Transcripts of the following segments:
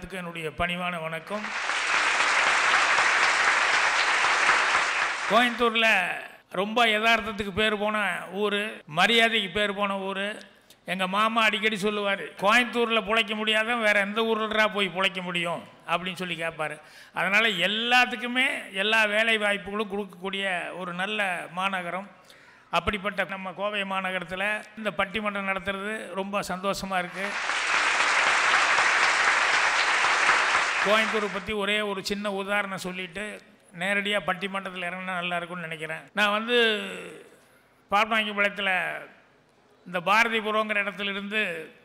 எல்லாத்துக்கும் என்னுடைய பணிவான வணக்கம் கோயம்புத்தூரில் ரொம்ப யதார்த்தத்துக்கு பேர் போன ஊர் மரியாதைக்கு பேர் போன ஊர் எங்கள் மாமா அடிக்கடி சொல்லுவார் கோயம்புத்தூரில் பிழைக்க முடியாத வேற எந்த ஊர்லடா போய் பிழைக்க முடியும் அப்படின்னு சொல்லி கேட்பார் அதனால் எல்லாத்துக்குமே எல்லா வேலை வாய்ப்புகளும் கொடுக்கக்கூடிய ஒரு நல்ல மாநகரம் அப்படிப்பட்ட நம்ம கோவை மாநகரத்தில் இந்த பட்டிமன்றம் நடத்துறது ரொம்ப சந்தோஷமாக இருக்குது கோயம்புத்தூரை பற்றி ஒரே ஒரு சின்ன உதாரணம் சொல்லிட்டு நேரடியாக பட்டிமன்றத்தில் இறங்கினா நல்லா இருக்கும்னு நினைக்கிறேன் நான் வந்து பால்பாங்கிபாளையத்தில் இந்த பாரதிபுரங்கிற இடத்துல இருந்து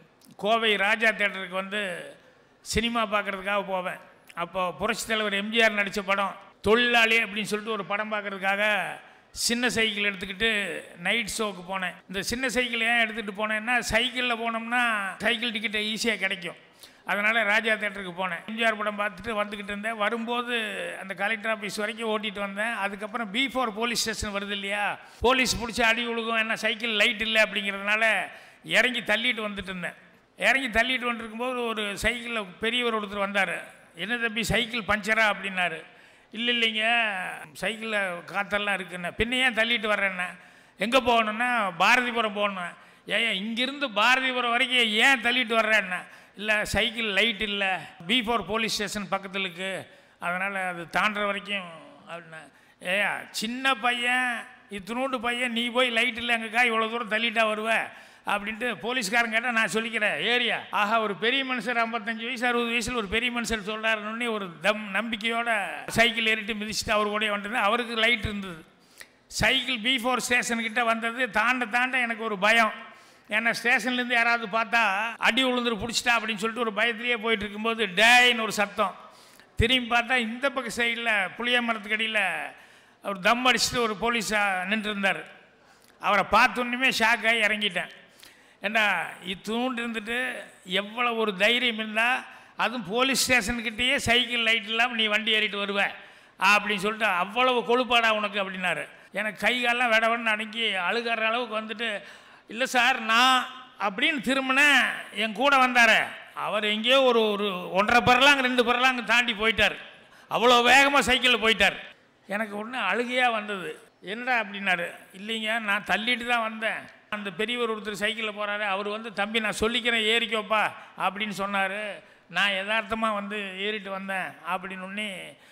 கோவை ராஜா தேட்டருக்கு வந்து சினிமா பார்க்குறதுக்காக போவேன் அப்போ புரட்சித் தலைவர் எம்ஜிஆர் நடித்த படம் தொழிலாளி அப்படின்னு சொல்லிட்டு ஒரு படம் பார்க்குறதுக்காக சின்ன சைக்கிள் எடுத்துக்கிட்டு நைட் ஷோக்கு போனேன் இந்த சின்ன சைக்கிள் ஏன் எடுத்துகிட்டு போனேன்னா சைக்கிளில் போனோம்னா சைக்கிள் டிக்கெட் ஈஸியாக கிடைக்கும் அதனால் ராஜா தேட்டருக்கு போனேன் எம்ஜிஆர் படம் பார்த்துட்டு வந்துக்கிட்டு இருந்தேன் வரும்போது அந்த கலெக்டர் ஆஃபீஸ் வரைக்கும் ஓட்டிகிட்டு வந்தேன் அதுக்கப்புறம் பி ஃபோர் போலீஸ் ஸ்டேஷன் வருது இல்லையா போலீஸ் பிடிச்சி அடி விழுகும் என்ன சைக்கிள் லைட் இல்லை அப்படிங்கிறதுனால இறங்கி தள்ளிட்டு வந்துட்டு இருந்தேன் இறங்கி தள்ளிட்டு வந்துருக்கும்போது ஒரு சைக்கிளில் பெரியவர் ஒருத்தர் வந்தார் என்ன தம்பி சைக்கிள் பஞ்சரா அப்படின்னாரு இல்லை இல்லைங்க சைக்கிளில் காற்றெல்லாம் இருக்குன்னு பின்ன ஏன் தள்ளிட்டு வர்றேன்னா எங்கே போகணுன்னா பாரதிபுரம் போகணும் ஏன் இங்கிருந்து பாரதிபுரம் வரைக்கும் ஏன் தள்ளிட்டு வர்றேன்னா இல்லை சைக்கிள் லைட் இல்லை பி ஃபோர் போலீஸ் ஸ்டேஷன் பக்கத்தில் இருக்கு அதனால் அது தாண்டுற வரைக்கும் அப்படின்னா ஏயா சின்ன பையன் இத்தினூண்டு பையன் நீ போய் லைட் இல்லைங்கக்கா இவ்வளோ தூரம் தள்ளிட்டா வருவ அப்படின்ட்டு போலீஸ்காரன் கேட்டால் நான் சொல்லிக்கிறேன் ஏரியா ஆஹா ஒரு பெரிய மனுஷர் ஐம்பத்தஞ்சு வயசு அறுபது வயசில் ஒரு பெரிய மனுஷர் சொல்கிறாருன்னு ஒரு தம் நம்பிக்கையோட சைக்கிள் ஏறிட்டு மிதிச்சுட்டு அவர் கூட வந்துட்டு அவருக்கு லைட் இருந்தது சைக்கிள் பி ஃபோர் ஸ்டேஷன்கிட்ட வந்தது தாண்ட தாண்ட எனக்கு ஒரு பயம் ஏன்னா ஸ்டேஷன்லேருந்து யாராவது பார்த்தா அடி உளுந்துரு பிடிச்சிட்டா அப்படின்னு சொல்லிட்டு ஒரு பயத்திலேயே போயிட்டு இருக்கும்போது டேன்னு ஒரு சத்தம் திரும்பி பார்த்தா இந்த பக்க சைடில் புளிய மரத்துக்கு அடியில் அவர் தம் அடிச்சுட்டு ஒரு போலீஸ் நின்று இருந்தார் அவரை பார்த்தோன்னுமே ஷாக் ஆகி இறங்கிட்டேன் ஏண்டா இத்தூண்டு இருந்துட்டு எவ்வளோ ஒரு தைரியம் இருந்தால் அதுவும் போலீஸ் ஸ்டேஷன்கிட்டயே சைக்கிள் லைட் இல்லாமல் நீ வண்டி ஏறிட்டு வருவ அப்படின்னு சொல்லிட்டு அவ்வளவு கொழுப்பாடா உனக்கு அப்படின்னாரு எனக்கு கை காலெல்லாம் விடவன்னு அடங்கி அழுகிற அளவுக்கு வந்துட்டு இல்லை சார் நான் அப்படின்னு திரும்பினேன் என் கூட வந்தார் அவர் எங்கேயோ ஒரு ஒரு ஒன்றரை பரலாங்க ரெண்டு பரலாங்க தாண்டி போயிட்டார் அவ்வளோ வேகமாக சைக்கிளில் போயிட்டார் எனக்கு ஒன்று அழுகையாக வந்தது என்னடா அப்படின்னாரு இல்லைங்க நான் தள்ளிட்டு தான் வந்தேன் அந்த பெரியவர் ஒருத்தர் சைக்கிளில் போகிறாரு அவர் வந்து தம்பி நான் சொல்லிக்கிறேன் ஏறிக்கோப்பா அப்படின்னு சொன்னார் நான் யதார்த்தமாக வந்து ஏறிட்டு வந்தேன் அப்படின்னு ஒன்று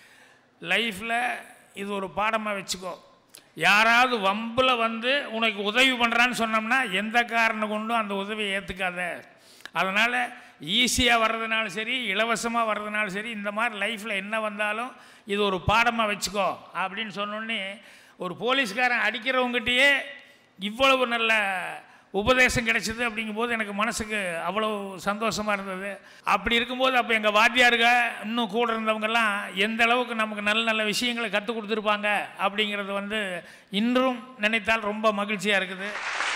லைஃப்பில் இது ஒரு பாடமாக வச்சுக்கோ யாராவது வம்பில் வந்து உனக்கு உதவி பண்ணுறான்னு சொன்னோம்னா எந்த காரணம் கொண்டும் அந்த உதவியை ஏற்றுக்காத அதனால் ஈஸியாக வர்றதுனாலும் சரி இலவசமாக வர்றதுனாலும் சரி இந்த மாதிரி லைஃப்பில் என்ன வந்தாலும் இது ஒரு பாடமாக வச்சுக்கோ அப்படின்னு சொன்னோடனே ஒரு போலீஸ்காரன் அடிக்கிறவங்ககிட்டயே இவ்வளவு நல்ல உபதேசம் கிடைச்சிது அப்படிங்கும்போது எனக்கு மனசுக்கு அவ்வளோ சந்தோஷமாக இருந்தது அப்படி இருக்கும்போது அப்போ எங்கள் வாத்தியாருங்க இன்னும் கூட இருந்தவங்கெல்லாம் எந்த அளவுக்கு நமக்கு நல்ல நல்ல விஷயங்களை கற்றுக் கொடுத்துருப்பாங்க அப்படிங்கிறது வந்து இன்றும் நினைத்தால் ரொம்ப மகிழ்ச்சியாக இருக்குது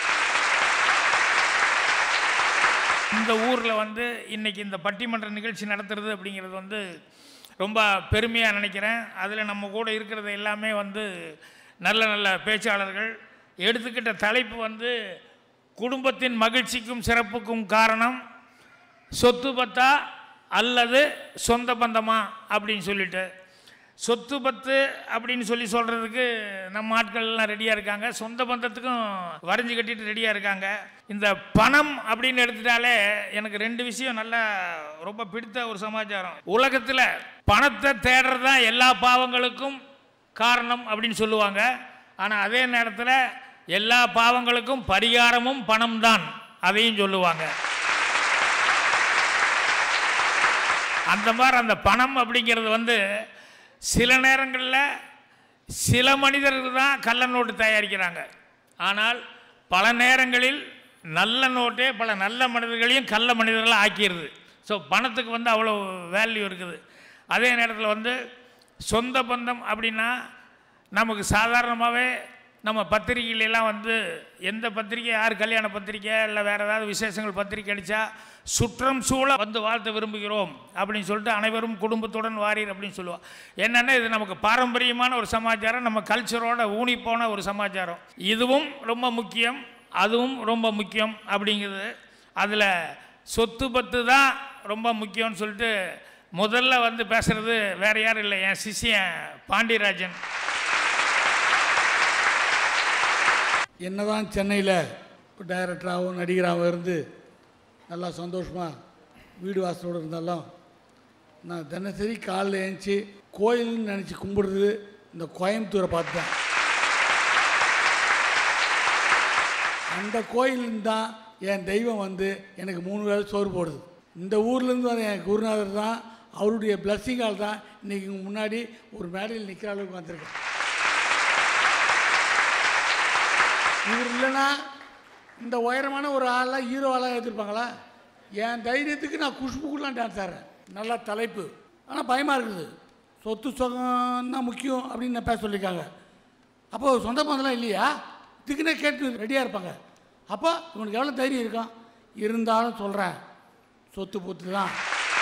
இந்த ஊரில் வந்து இன்றைக்கி இந்த பட்டிமன்ற நிகழ்ச்சி நடத்துறது அப்படிங்கிறது வந்து ரொம்ப பெருமையாக நினைக்கிறேன் அதில் நம்ம கூட இருக்கிறது எல்லாமே வந்து நல்ல நல்ல பேச்சாளர்கள் எடுத்துக்கிட்ட தலைப்பு வந்து குடும்பத்தின் மகிழ்ச்சிக்கும் சிறப்புக்கும் காரணம் சொத்து பத்தா அல்லது சொந்த பந்தமா அப்படின்னு சொல்லிட்டு சொத்து பத்து அப்படின்னு சொல்லி சொல்கிறதுக்கு நம்ம ஆட்கள்லாம் ரெடியாக இருக்காங்க சொந்த பந்தத்துக்கும் வரைஞ்சி கட்டிட்டு ரெடியாக இருக்காங்க இந்த பணம் அப்படின்னு எடுத்துட்டாலே எனக்கு ரெண்டு விஷயம் நல்லா ரொம்ப பிடித்த ஒரு சமாச்சாரம் உலகத்தில் பணத்தை தேடுறது தான் எல்லா பாவங்களுக்கும் காரணம் அப்படின்னு சொல்லுவாங்க ஆனால் அதே நேரத்தில் எல்லா பாவங்களுக்கும் பரிகாரமும் பணம் தான் அதையும் சொல்லுவாங்க அந்த மாதிரி அந்த பணம் அப்படிங்கிறது வந்து சில நேரங்களில் சில மனிதர்கள் தான் கள்ள நோட்டு தயாரிக்கிறாங்க ஆனால் பல நேரங்களில் நல்ல நோட்டே பல நல்ல மனிதர்களையும் கள்ள மனிதர்களாக ஆக்கிடுது ஸோ பணத்துக்கு வந்து அவ்வளோ வேல்யூ இருக்குது அதே நேரத்தில் வந்து சொந்த பந்தம் அப்படின்னா நமக்கு சாதாரணமாகவே நம்ம பத்திரிகையிலலாம் வந்து எந்த பத்திரிக்கை யார் கல்யாண பத்திரிக்கை இல்லை வேறு ஏதாவது விசேஷங்கள் பத்திரிக்கை அடித்தா சுற்றம் சூழ வந்து வாழ்த்த விரும்புகிறோம் அப்படின்னு சொல்லிட்டு அனைவரும் குடும்பத்துடன் வாரீர் அப்படின்னு சொல்லுவோம் என்னென்னா இது நமக்கு பாரம்பரியமான ஒரு சமாச்சாரம் நம்ம கல்ச்சரோட ஊனி போன ஒரு சமாச்சாரம் இதுவும் ரொம்ப முக்கியம் அதுவும் ரொம்ப முக்கியம் அப்படிங்கிறது அதில் சொத்து பத்து தான் ரொம்ப முக்கியம்னு சொல்லிட்டு முதல்ல வந்து பேசுறது வேற யாரும் இல்லை என் சிஷ்யன் பாண்டியராஜன் என்னதான் சென்னையில் டைரக்டராகவும் நடிகராகவும் இருந்து நல்லா சந்தோஷமாக வீடு வாசலோடு இருந்தாலும் நான் தினசரி காலைல எழுந்துச்சி கோயில்னு நினச்சி கும்பிடுறது இந்த கோயம்புத்தூரை பார்த்து தான் அந்த கோயிலிருந்து தான் என் தெய்வம் வந்து எனக்கு மூணு வேளை சோறு போடுது இந்த ஊர்லேருந்து வர என் குருநாதர் தான் அவருடைய பிளஸ்ஸிங்கால் தான் இன்றைக்கி உங்க முன்னாடி ஒரு மேடையில் நிற்கிற அளவுக்கு வந்திருக்கேன் இவர் இல்லைன்னா இந்த உயரமான ஒரு ஆளாக ஹீரோ ஆளாக எடுத்துருப்பாங்களா என் தைரியத்துக்கு நான் குஷ்புக்குலாம் டான்ஸ் ஆடுறேன் நல்லா தலைப்பு ஆனால் பயமாக இருக்குது சொத்து சுகம் தான் முக்கியம் அப்படின்னு நான் பேச சொல்லியிருக்காங்க அப்போ சொந்த பந்தெல்லாம் இல்லையா இதுக்குன்னே கேட்டு ரெடியாக இருப்பாங்க அப்போ இவனுக்கு எவ்வளோ தைரியம் இருக்கும் இருந்தாலும் சொல்கிறேன் சொத்து பொத்து தான்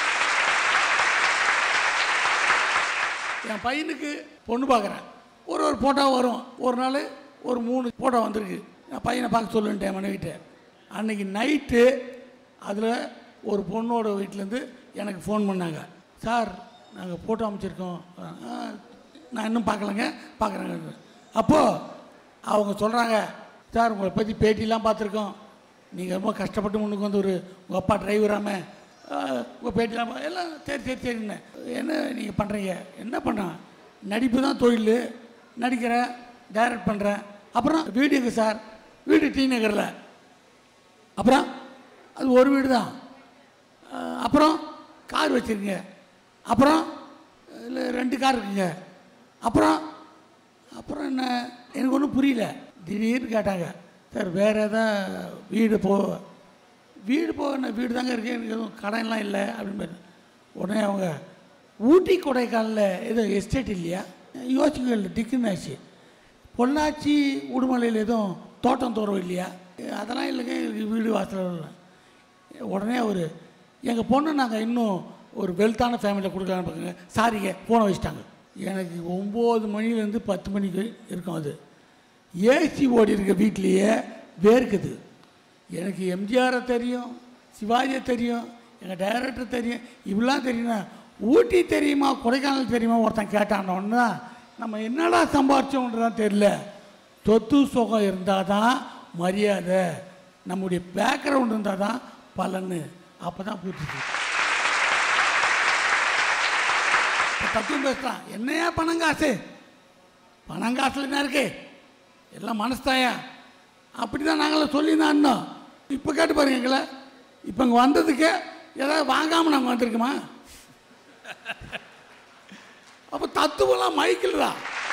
என் பையனுக்கு பொண்ணு பார்க்குறேன் ஒரு ஒரு ஃபோட்டோ வரும் ஒரு நாள் ஒரு மூணு ஃபோட்டோ வந்திருக்கு நான் பையனை பார்க்க சொல்லுன்ட்டேன் மனைவிட்ட அன்னைக்கு நைட்டு அதில் ஒரு பொண்ணோட வீட்டிலேருந்து எனக்கு ஃபோன் பண்ணாங்க சார் நாங்கள் ஃபோட்டோ அமைச்சிருக்கோம் "ஆ, நான் இன்னும் பார்க்கலங்க பார்க்குறேங்க அப்போது அவங்க சொல்கிறாங்க சார் உங்களை பற்றி பேட்டிலாம் பார்த்துருக்கோம் நீங்கள் ரொம்ப கஷ்டப்பட்டு முன்னுக்கு வந்து ஒரு உங்கள் அப்பா டிரைவராம உங்கள் பேட்டிலாம் பா- எல்லாம் சரி சரி சரிண்ணே என்ன நீங்கள் பண்ணுறீங்க என்ன பண்ண நடிப்பு தான் தொழில் நடிக்கிறேன் டைரக்ட் பண்ணுறேன் அப்புறம் வீடு எங்கே சார் வீடு டி நகரில் அப்புறம் அது ஒரு வீடு தான் அஹ், அப்புறம் கார் வச்சுருங்க அப்புறம் இல்லை ரெண்டு கார் இருக்குங்க அப்புறம் அப்புறம் என்ன எனக்கு ஒன்றும் புரியல திடீர்னு கேட்டாங்க சார் வேறு எதாவது வீடு போ வீடு போக என்ன வீடு தாங்க இருக்கு எனக்கு எதுவும் கடன்லாம் இல்லை அப்படின்னு பாரு. உடனே அவங்க ஊட்டி கொடைக்கானலில் ஏதோ எஸ்டேட் இல்லையா யோசிக்கல டிக்குன்னு ஆச்சு பொள்ளாச்சி உடுமலையில் எதுவும் தோட்டம் தோறம் இல்லையா அதெல்லாம் இல்லைங்க எனக்கு வீடு வாசல் இல்லை உடனே அவர் எங்கள் பொண்ணு நாங்கள் இன்னும் ஒரு வெல்த்தான ஃபேமிலியில் கொடுக்கலான்னு பார்க்குங்க சாரிங்க ஃபோனை வச்சுட்டாங்க எனக்கு ஒம்பது மணிலேருந்து பத்து மணிக்கு இருக்கும் அது ஏசி ஓடி இருக்க வீட்லேயே வேர்க்குது எனக்கு எம்ஜிஆரை தெரியும் சிவாஜியை தெரியும் எங்கள் டைரக்டர் தெரியும் இப்படிலாம் தெரியும்னா ஊட்டி தெரியுமா கொடைக்கானல் தெரியுமா ஒருத்தன் கேட்டானோன்னா நம்ம என்னடா சம்பாரிச்சோன்றதான் தெரியல சொத்து சுகம் இருந்தால் தான் மரியாதை நம்முடைய பேக்ரவுண்ட் இருந்தால் தான் பலன்னு அப்போ தான் புரிஞ்சுது இப்ப தத்துவம் பேசுகிறான் என்னையா பணம் காசு பணம் காசுல என்ன இருக்கு எல்லாம் மனசுதாயா அப்படி தான் நாங்களும் சொல்லி தான் இருந்தோம் இப்போ கேட்டு பாருங்க எங்களை இப்போ இங்கே வந்ததுக்கு ஏதாவது வாங்காமல் நாங்கள் வந்திருக்கோமா அப்போ தத்துவம்லாம் மைக்கில்டா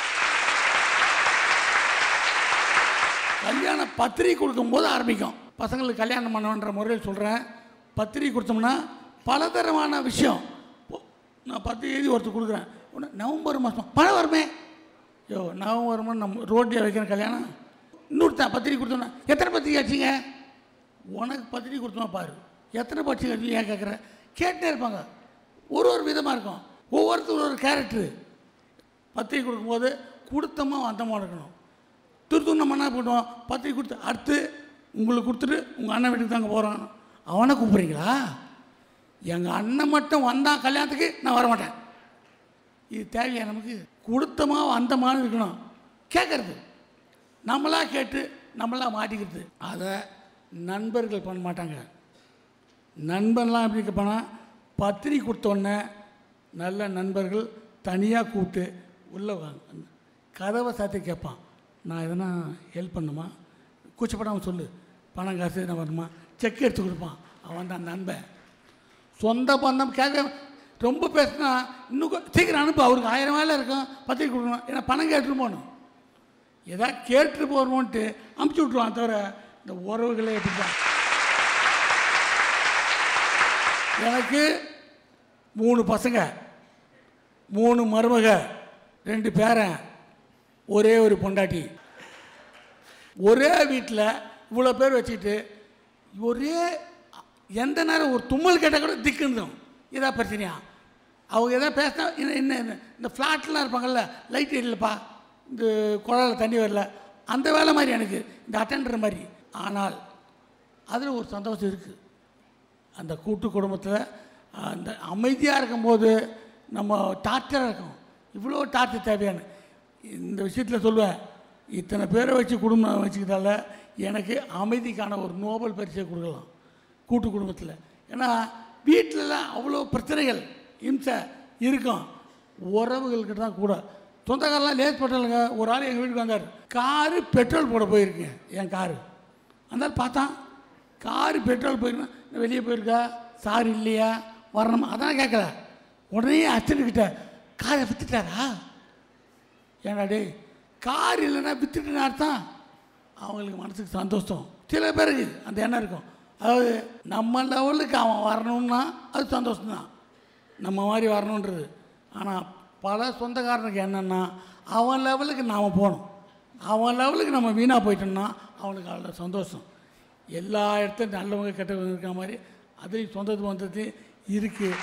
கல்யாண பத்திரிகை கொடுக்கும்போது ஆரம்பிக்கும் பசங்களுக்கு கல்யாணம் பண்ணணுன்ற முறையில் சொல்கிறேன் பத்திரிகை கொடுத்தோம்னா பலதரமான விஷயம் இப்போ நான் பத்திரிகை எழுதி ஒருத்தர் கொடுக்குறேன் உடனே நவம்பர் மாதம் பணம் வருமே யோ நவம்பர் மாதம் நம்ம ரோட்டில் வைக்கிற கல்யாணம் இன்னொருத்தன் பத்திரிகை கொடுத்தோன்னா எத்தனை பத்திரிகை ஆச்சுங்க உனக்கு பத்திரிகை கொடுத்தோமா பாரு எத்தனை பத்திரிகை ஆச்சு ஏன் கேட்குற கேட்டுனே இருப்பாங்க ஒரு ஒரு விதமாக இருக்கும் ஒவ்வொருத்தர் ஒரு ஒரு கேரக்டரு பத்திரிகை கொடுக்கும்போது கொடுத்தமா வந்தமா இருக்கணும் திருத்தூர் நம்ம என்ன பண்ணுவோம் பத்திரிக்கை கொடுத்து அடுத்து உங்களுக்கு கொடுத்துட்டு உங்கள் அண்ணன் வீட்டுக்கு தாங்க போகிறோம் அவனை கூப்பிட்றீங்களா எங்கள் அண்ணன் மட்டும் வந்தான் கல்யாணத்துக்கு நான் வரமாட்டேன் இது தேவையா நமக்கு கொடுத்தமா வந்தமான்னு இருக்கணும் கேட்கறது நம்மளா கேட்டு நம்மளா மாட்டிக்கிறது அதை நண்பர்கள் பண்ண மாட்டாங்க நண்பன்லாம் எப்படி இருப்பானா பத்திரிக்கை கொடுத்தோடனே நல்ல நண்பர்கள் தனியாக கூப்பிட்டு உள்ளே வாங்க கதவை சாத்தி கேட்பான் நான் எதனா ஹெல்ப் பண்ணுமா கூச்சப்படாமல் சொல்லு பணம் காசு எதனா வரணுமா செக் எடுத்து கொடுப்பான் அவன் தான் நண்பன் சொந்த பந்தம் கேட்க ரொம்ப பேசினா இன்னும் கொ- சீக்கிரம் அனுப்பு அவருக்கு ஆயிரம் வேலை இருக்கும் பத்திரிக்கை கொடுக்கணும் ஏன்னா பணம் கேட்டுட்டு போகணும் ஏதாவது கேட்டு போகிறோன்ட்டு அமுச்சு விட்ருவான் தவிர இந்த உறவுகளே எப்படி தான் எனக்கு மூணு பசங்க மூணு மருமக ரெண்டு பேரன் ஒரே ஒரு பொண்டாட்டி ஒரே வீட்டில் இவ்வளோ பேர் வச்சுக்கிட்டு ஒரே எந்த நேரம் ஒரு தும்மல் கேட்டால் கூட திக்குந்தும் இதா பிரச்சனையா அவங்க எதாவது பேசினா என்ன என்ன என்ன, இந்த ஃப்ளாட்லாம் இருப்பாங்கல்ல லைட் எரியலப்பா இந்த குழாயில் தண்ணி வரல அந்த வேலை மாதிரி எனக்கு இந்த அட்டெண்டர் மாதிரி ஆனால் அதில் ஒரு சந்தோஷம் இருக்குது அந்த கூட்டு குடும்பத்தில் அந்த அமைதியாக இருக்கும்போது நம்ம டார்ச்சராக இருக்கும் இவ்வளோ டார்ச்சர் தேவையான இந்த விஷயத்தில் சொல்லுவேன் இத்தனை பேரை வச்சு குடும்பம் வச்சுக்கிறதால எனக்கு அமைதிக்கான ஒரு நோபல் பரிசை கொடுக்கலாம் கூட்டு குடும்பத்தில் ஏன்னா வீட்டிலலாம் அவ்வளோ பிரச்சனைகள் இம்சை இருக்கும் உறவுகள்கிட்ட தான் கூட சொந்தக்காரெலாம் லேஸ் பட்டலுங்க ஒரு ஆள் எங்கள் வீட்டுக்கு வந்தார் காரு பெட்ரோல் போட போயிருக்கேன் என் காரு அந்த ஆள் பார்த்தான் காரு பெட்ரோல் போயிருந்தா வெளியே போயிருக்கா சார் இல்லையா வரணுமா அதான் கேட்கல உடனே அச்சனுக்கிட்ட காரை வித்துட்டாரா ஏன்னா டேய் கார் இல்லைன்னா வித்துட்டுன்னு அர்த்தம் அவங்களுக்கு மனசுக்கு சந்தோஷம் சில பேருக்கு அந்த எண்ணம் இருக்கும் அதாவது நம்ம லெவலுக்கு அவன் வரணும்னா அது சந்தோஷம்தான் நம்ம மாதிரி வரணுன்றது ஆனால் பல சொந்தக்காரனுக்கு என்னென்னா அவன் லெவலுக்கு நாம் போகணும் அவன் லெவலுக்கு நம்ம வீணாக போயிட்டோம்னா அவனுக்கு அவ்வளோ சந்தோஷம் எல்லா இடத்துலையும் நல்லவங்க கெட்டவங்க இருக்கிற மாதிரி அதுலேயும் சொந்தத்து வந்தது இருக்குது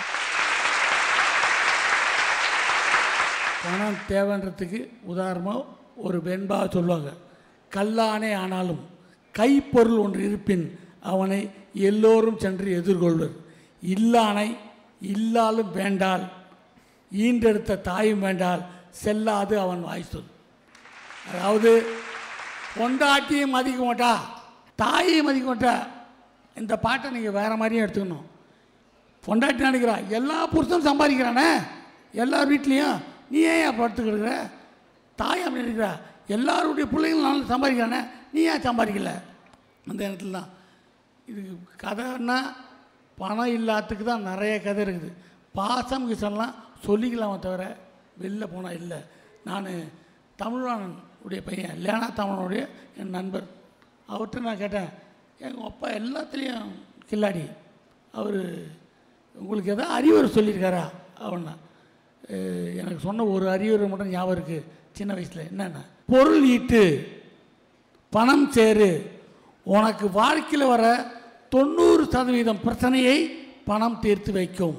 பணம் தேவைன்றதுக்கு உதாரணமாக ஒரு வெண்பா சொல்லுவாங்க கல்லானே ஆனாலும் கைப்பொருள் ஒன்று இருப்பின் அவனை எல்லோரும் சென்று எதிர்கொள்வர் இல்லானை இல்லாலும் வேண்டால் ஈன்றெடுத்த தாயும் வேண்டால் செல்லாது அவன் வாய் சொல் அதாவது பொண்டாட்டியும் மதிக்க மாட்டா தாயையும் மதிக்க மாட்டா இந்த பாட்டை நீங்கள் வேறு மாதிரியும் எடுத்துக்கணும் பொண்டாட்டி நினைக்கிறா எல்லா புருஷனும் சம்பாதிக்கிறானே எல்லார் வீட்லேயும் நீ ஏன் ஏன் படுத்துக்கிடுற தாய் அப்படி நினைக்கிறா எல்லாருடைய பிள்ளைங்களும் நானும் சம்பாதிக்கிறானே நீ ஏன் சம்பாதிக்கல அந்த இடத்துல தான் இது கதைன்னா பணம் இல்லாததுக்கு தான் நிறைய கதை இருக்குது பாசம் கிசம்லாம் சொல்லிக்கலாமே தவிர வெளில போனால் இல்லை நான் தமிழ்வாணன் உடைய பையன் லேனா தமிழனுடைய என் நண்பர் அவர்கிட்ட நான் கேட்டேன் எங்கள் அப்பா எல்லாத்துலேயும் கில்லாடி அவர் உங்களுக்கு எதாவது அறிவுரை சொல்லியிருக்காரா அவனா அஹ் எனக்கு சொன்ன ஒரு அறிவுரை மட்டும் ஞாபகம் இருக்குது சின்ன வயசில் என்னென்ன பொருள் ஈட்டு பணம் சேரு உனக்கு வாழ்க்கையில் வர தொண்ணூறு சதவீதம் பிரச்சனையை பணம் தீர்த்து வைக்கும்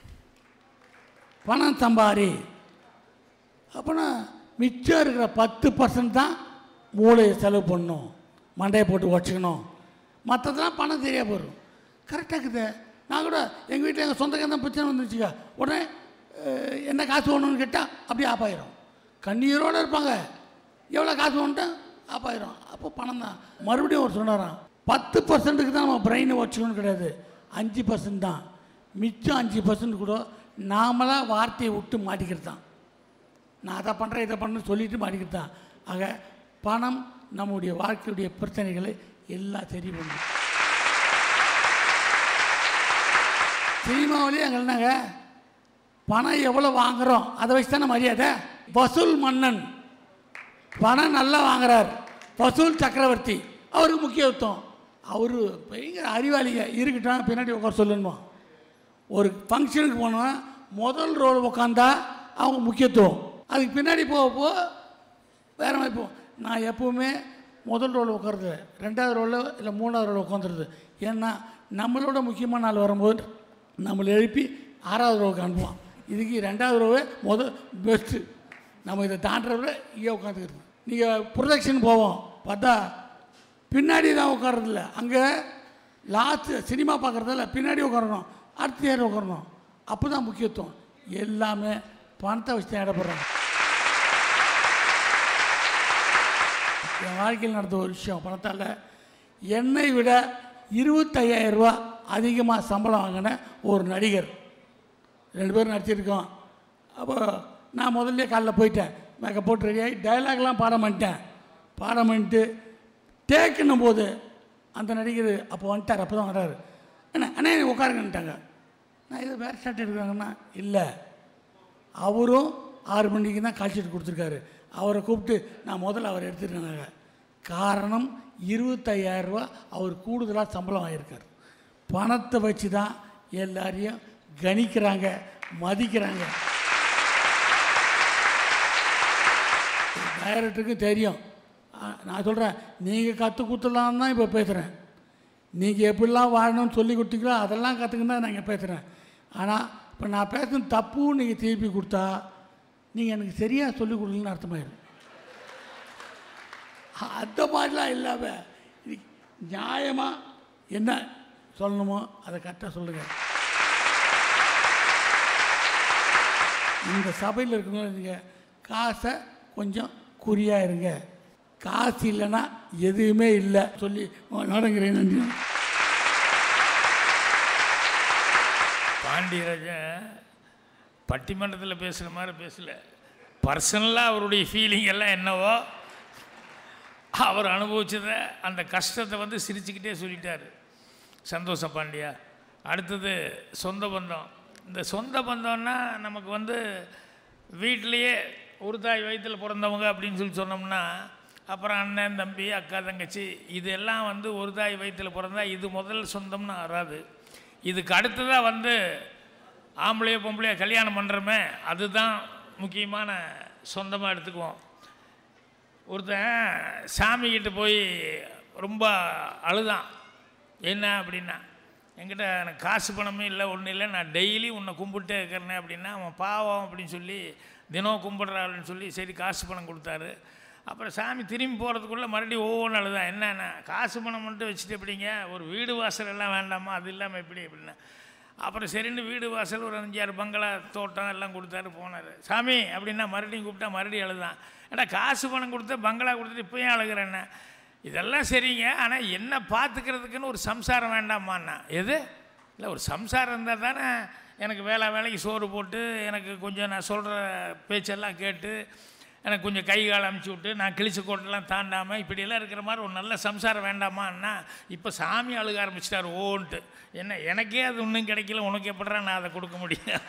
பணம் சம்பாரி அப்போனா மிச்சம் இருக்கிற பத்து பர்சன்ட் தான் மூளையை செலவு பண்ணணும் மண்டையை போட்டு உடச்சிக்கணும் மற்றதெல்லாம் பணம் தெரியா போயிடும் கரெக்டாக இருக்குது நான் கூட எங்கள் வீட்டில் எங்கள் சொந்தக்காரன் பிரச்சனை வந்துச்சுக்க உடனே அஹ், என்ன காசு வேணும்னு கேட்டால் அப்படியே ஆப்பாயிரும் கண்ணீரோடு இருப்பாங்க எவ்வளோ காசு வேணுன்ட்டு ஆப்பாயிரும் அப்போ பணம் தான் மறுபடியும் ஒரு சொன்னாராம் பத்து பர்சன்ட்டுக்கு தான் நம்ம பிரெயினை வச்சுக்கணும்னு கிடையாது அஞ்சு பர்சன்ட் தான் மிச்சம் அஞ்சு பர்சன்ட் கூட நாமளாக வார்த்தையை விட்டு மாட்டிக்கிறது தான் நான் அதை பண்ணுறேன் இதை பண்ணுன்னு சொல்லிட்டு மாட்டிக்கிட்டு தான் ஆக பணம் நம்முடைய வாழ்க்கையுடைய பிரச்சனைகளை எல்லாம் சரி பண்ணும் சினிமாவிலேயே எங்கள் என்னங்க பணம் எவ்வளோ வாங்குகிறோம் அதை வச்சு தானே மரியாதை வசூல் மன்னன் பணம் நல்லா வாங்குறார் வசூல் சக்கரவர்த்தி அவருக்கு முக்கியத்துவம் அவர் பயங்கர அறிவாளிங்க இருக்கட்டும் பின்னாடி உட்கார சொல்லணுமா ஒரு ஃபங்க்ஷனுக்கு போனால் முதல் ரோல் உட்காந்தா அவங்க முக்கியத்துவம் அதுக்கு பின்னாடி போக போக வேற மாதிரி போகும் நான் எப்போவுமே முதல் ரோல் உட்காருது ரெண்டாவது ரோலில் இல்லை மூணாவது ரோல் உட்காந்துருது ஏன்னா நம்மளோட முக்கியமான நாள் வரும்போது நம்மளை எழுப்பி ஆறாவது ரோவுக்கு அனுப்புவான் இதுக்கு ரெண்டாவது ரோவே முதல் பெஸ்ட்டு நம்ம இதை தாண்டுறத இங்கே உட்காந்துக்கிறது நீங்கள் ப்ரொடக்ஷன் போவோம் பார்த்தா பின்னாடி தான் உட்கார்றதில்ல அங்கே லாஸ்ட்டு சினிமா பார்க்குறதில்ல பின்னாடி உட்காரணும் அடுத்த ஏர் உட்காரணும் அப்போ தான் முக்கியத்துவம் எல்லாமே பணத்தை வச்சு தான் இடப்படுறாங்க என் வாழ்க்கையில் நடந்த ஒரு விஷயம் பணத்தால் என்னை விட இருபத்தையாயிரம் ரூபா அதிகமாக சம்பளம் வாங்கின ஒரு நடிகர் ரெண்டு பேரும் நடிச்சிருக்கோம் அப்போ நான் முதல்ல காலைல போயிட்டேன் மேக்கப் போட்டு ரெடியாகி டைலாக்லாம் பாடம் பண்ணிட்டேன் பாடம் பண்ணிட்டு டேக்குன்னும் போது அந்த நடிகர் அப்போ வந்துட்டார் அப்போ தான் வர்றாரு அண்ணா அண்ணே உட்காருங்கன்ட்டாங்க நான் இது வேறு ஷர்ட் எடுக்கிறாங்கன்னா இல்லை அவரும் ஆறு மணிக்கு தான் கால் ஷீட் கொடுத்துருக்காரு அவரை கூப்பிட்டு நான் முதல்ல அவர் எடுத்துருக்கேனாங்க காரணம் இருபத்தையாயிரம் ரூபா அவர் கூடுதலாக சம்பளம் வாங்கியிருக்கார் பணத்தை வச்சு தான் எல்லாரையும் கணிக்கிறாங்க மதிக்கிறாங்க டைரக்டருக்கும் தெரியும் ஆ, நான் சொல்கிறேன் நீங்கள் கற்றுக் கொடுத்துலாம் தான் இப்போ பேசுகிறேன் நீங்கள் எப்படிலாம் வாழணும்னு சொல்லி கொடுத்தீங்களோ அதெல்லாம் கற்றுக்கின்னு தான் நான் இங்கே பேசுகிறேன் ஆனால் இப்போ நான் பேசுன தப்புன்னு நீங்கள் திருப்பி கொடுத்தா நீங்கள் எனக்கு சரியாக சொல்லிக் கொடுக்கலன்னு அர்த்தமாயிடும் அந்த மாதிரிலாம் இல்லாமல் இது நியாயமாக என்ன சொல்லணுமோ அதை கரெக்டாக சொல்லுங்கள் இந்த சபையில் இருக்கவங்க நீங்கள் காசை கொஞ்சம் குறியாக இருங்க காசு இல்லைன்னா எதுவுமே இல்லை சொல்லி நடங்கிறேன் நன்றி பாண்டியராஜன் பட்டிமன்றத்தில் பேசுகிற மாதிரி பேசல பர்சனலாக அவருடைய ஃபீலிங் எல்லாம் என்னவோ அவர் அனுபவிச்சதை அந்த கஷ்டத்தை வந்து சிரிச்சுக்கிட்டே சொல்லிட்டார் சந்தோஷம் பாண்டியா அடுத்தது சொந்த பந்தம் இந்த சொந்த பந்தம்னா நமக்கு வந்து வீட்டிலையே ஒரு தாய் வயிற்றில் பிறந்தவங்க அப்படின்னு சொல்லி சொன்னோம்னா அப்புறம் அண்ணன் தம்பி அக்கா தங்கச்சி இதெல்லாம் வந்து ஒரு தாய் வயிற்றில் பிறந்தா இது முதல் சொந்தம்னு வராது இதுக்கு அடுத்ததாக வந்து ஆம்பளையோ பொம்பளையோ கல்யாணம் பண்ணுறோமே அதுதான் முக்கியமான சொந்தமாக எடுத்துக்குவோம் ஒருத்தன் சாமிக்கிட்ட போய் ரொம்ப அழுதான் என்ன அப்படின்னா என்கிட்ட எனக்கு காசு பணமே இல்லை ஒன்றும் இல்லை நான் டெய்லி உன்னை கும்பிட்டே இருக்கிறேனே அப்படின்னா அவன் பாவம் அப்படின்னு சொல்லி தினம் கும்பிட்றாருன்னு சொல்லி சரி காசு பணம் கொடுத்தாரு அப்புறம் சாமி திரும்பி போகிறதுக்குள்ளே மறுபடியும் ஒவ்வொன்று அழுதான் என்னென்ன காசு பணம் மட்டும் வச்சுட்டு எப்படிங்க ஒரு வீடு வாசல் எல்லாம் வேண்டாமா அது இல்லாமல் எப்படி அப்படின்னா அப்புறம் சரின்னு வீடு வாசல் ஒரு அஞ்சாறு பங்களா தோட்டம் எல்லாம் கொடுத்தாரு போனார் சாமி அப்படின்னா மறுபடியும் கூப்பிட்டா மறுபடியும் அழுதான் ஏடா காசு பணம் கொடுத்து பங்களா கொடுத்துட்டு இப்போ ஏன் அழுகிறேன்னு இதெல்லாம் சரிங்க ஆனால் என்ன பார்த்துக்கிறதுக்குன்னு ஒரு சம்சாரம் வேண்டாமான்னா எது இல்லை ஒரு சம்சாரம் இருந்தால் தானே எனக்கு வேலை வேலைக்கு சோறு போட்டு எனக்கு கொஞ்சம் நான் சொல்கிற பேச்செல்லாம் கேட்டு எனக்கு கொஞ்சம் கை கால் அமுச்சு விட்டு நான் கிழிச்ச கோட்டெல்லாம் தாண்டாமல் இப்படியெல்லாம் இருக்கிற மாதிரி ஒரு நல்ல சம்சாரம் வேண்டாமான்னா இப்போ சாமி அழுக ஆரம்பிச்சிட்டார் ஓன்ட்டு என்ன எனக்கே அது ஒன்றும் கிடைக்கல உனக்கு எப்படிறா நான் அதை கொடுக்க முடியும்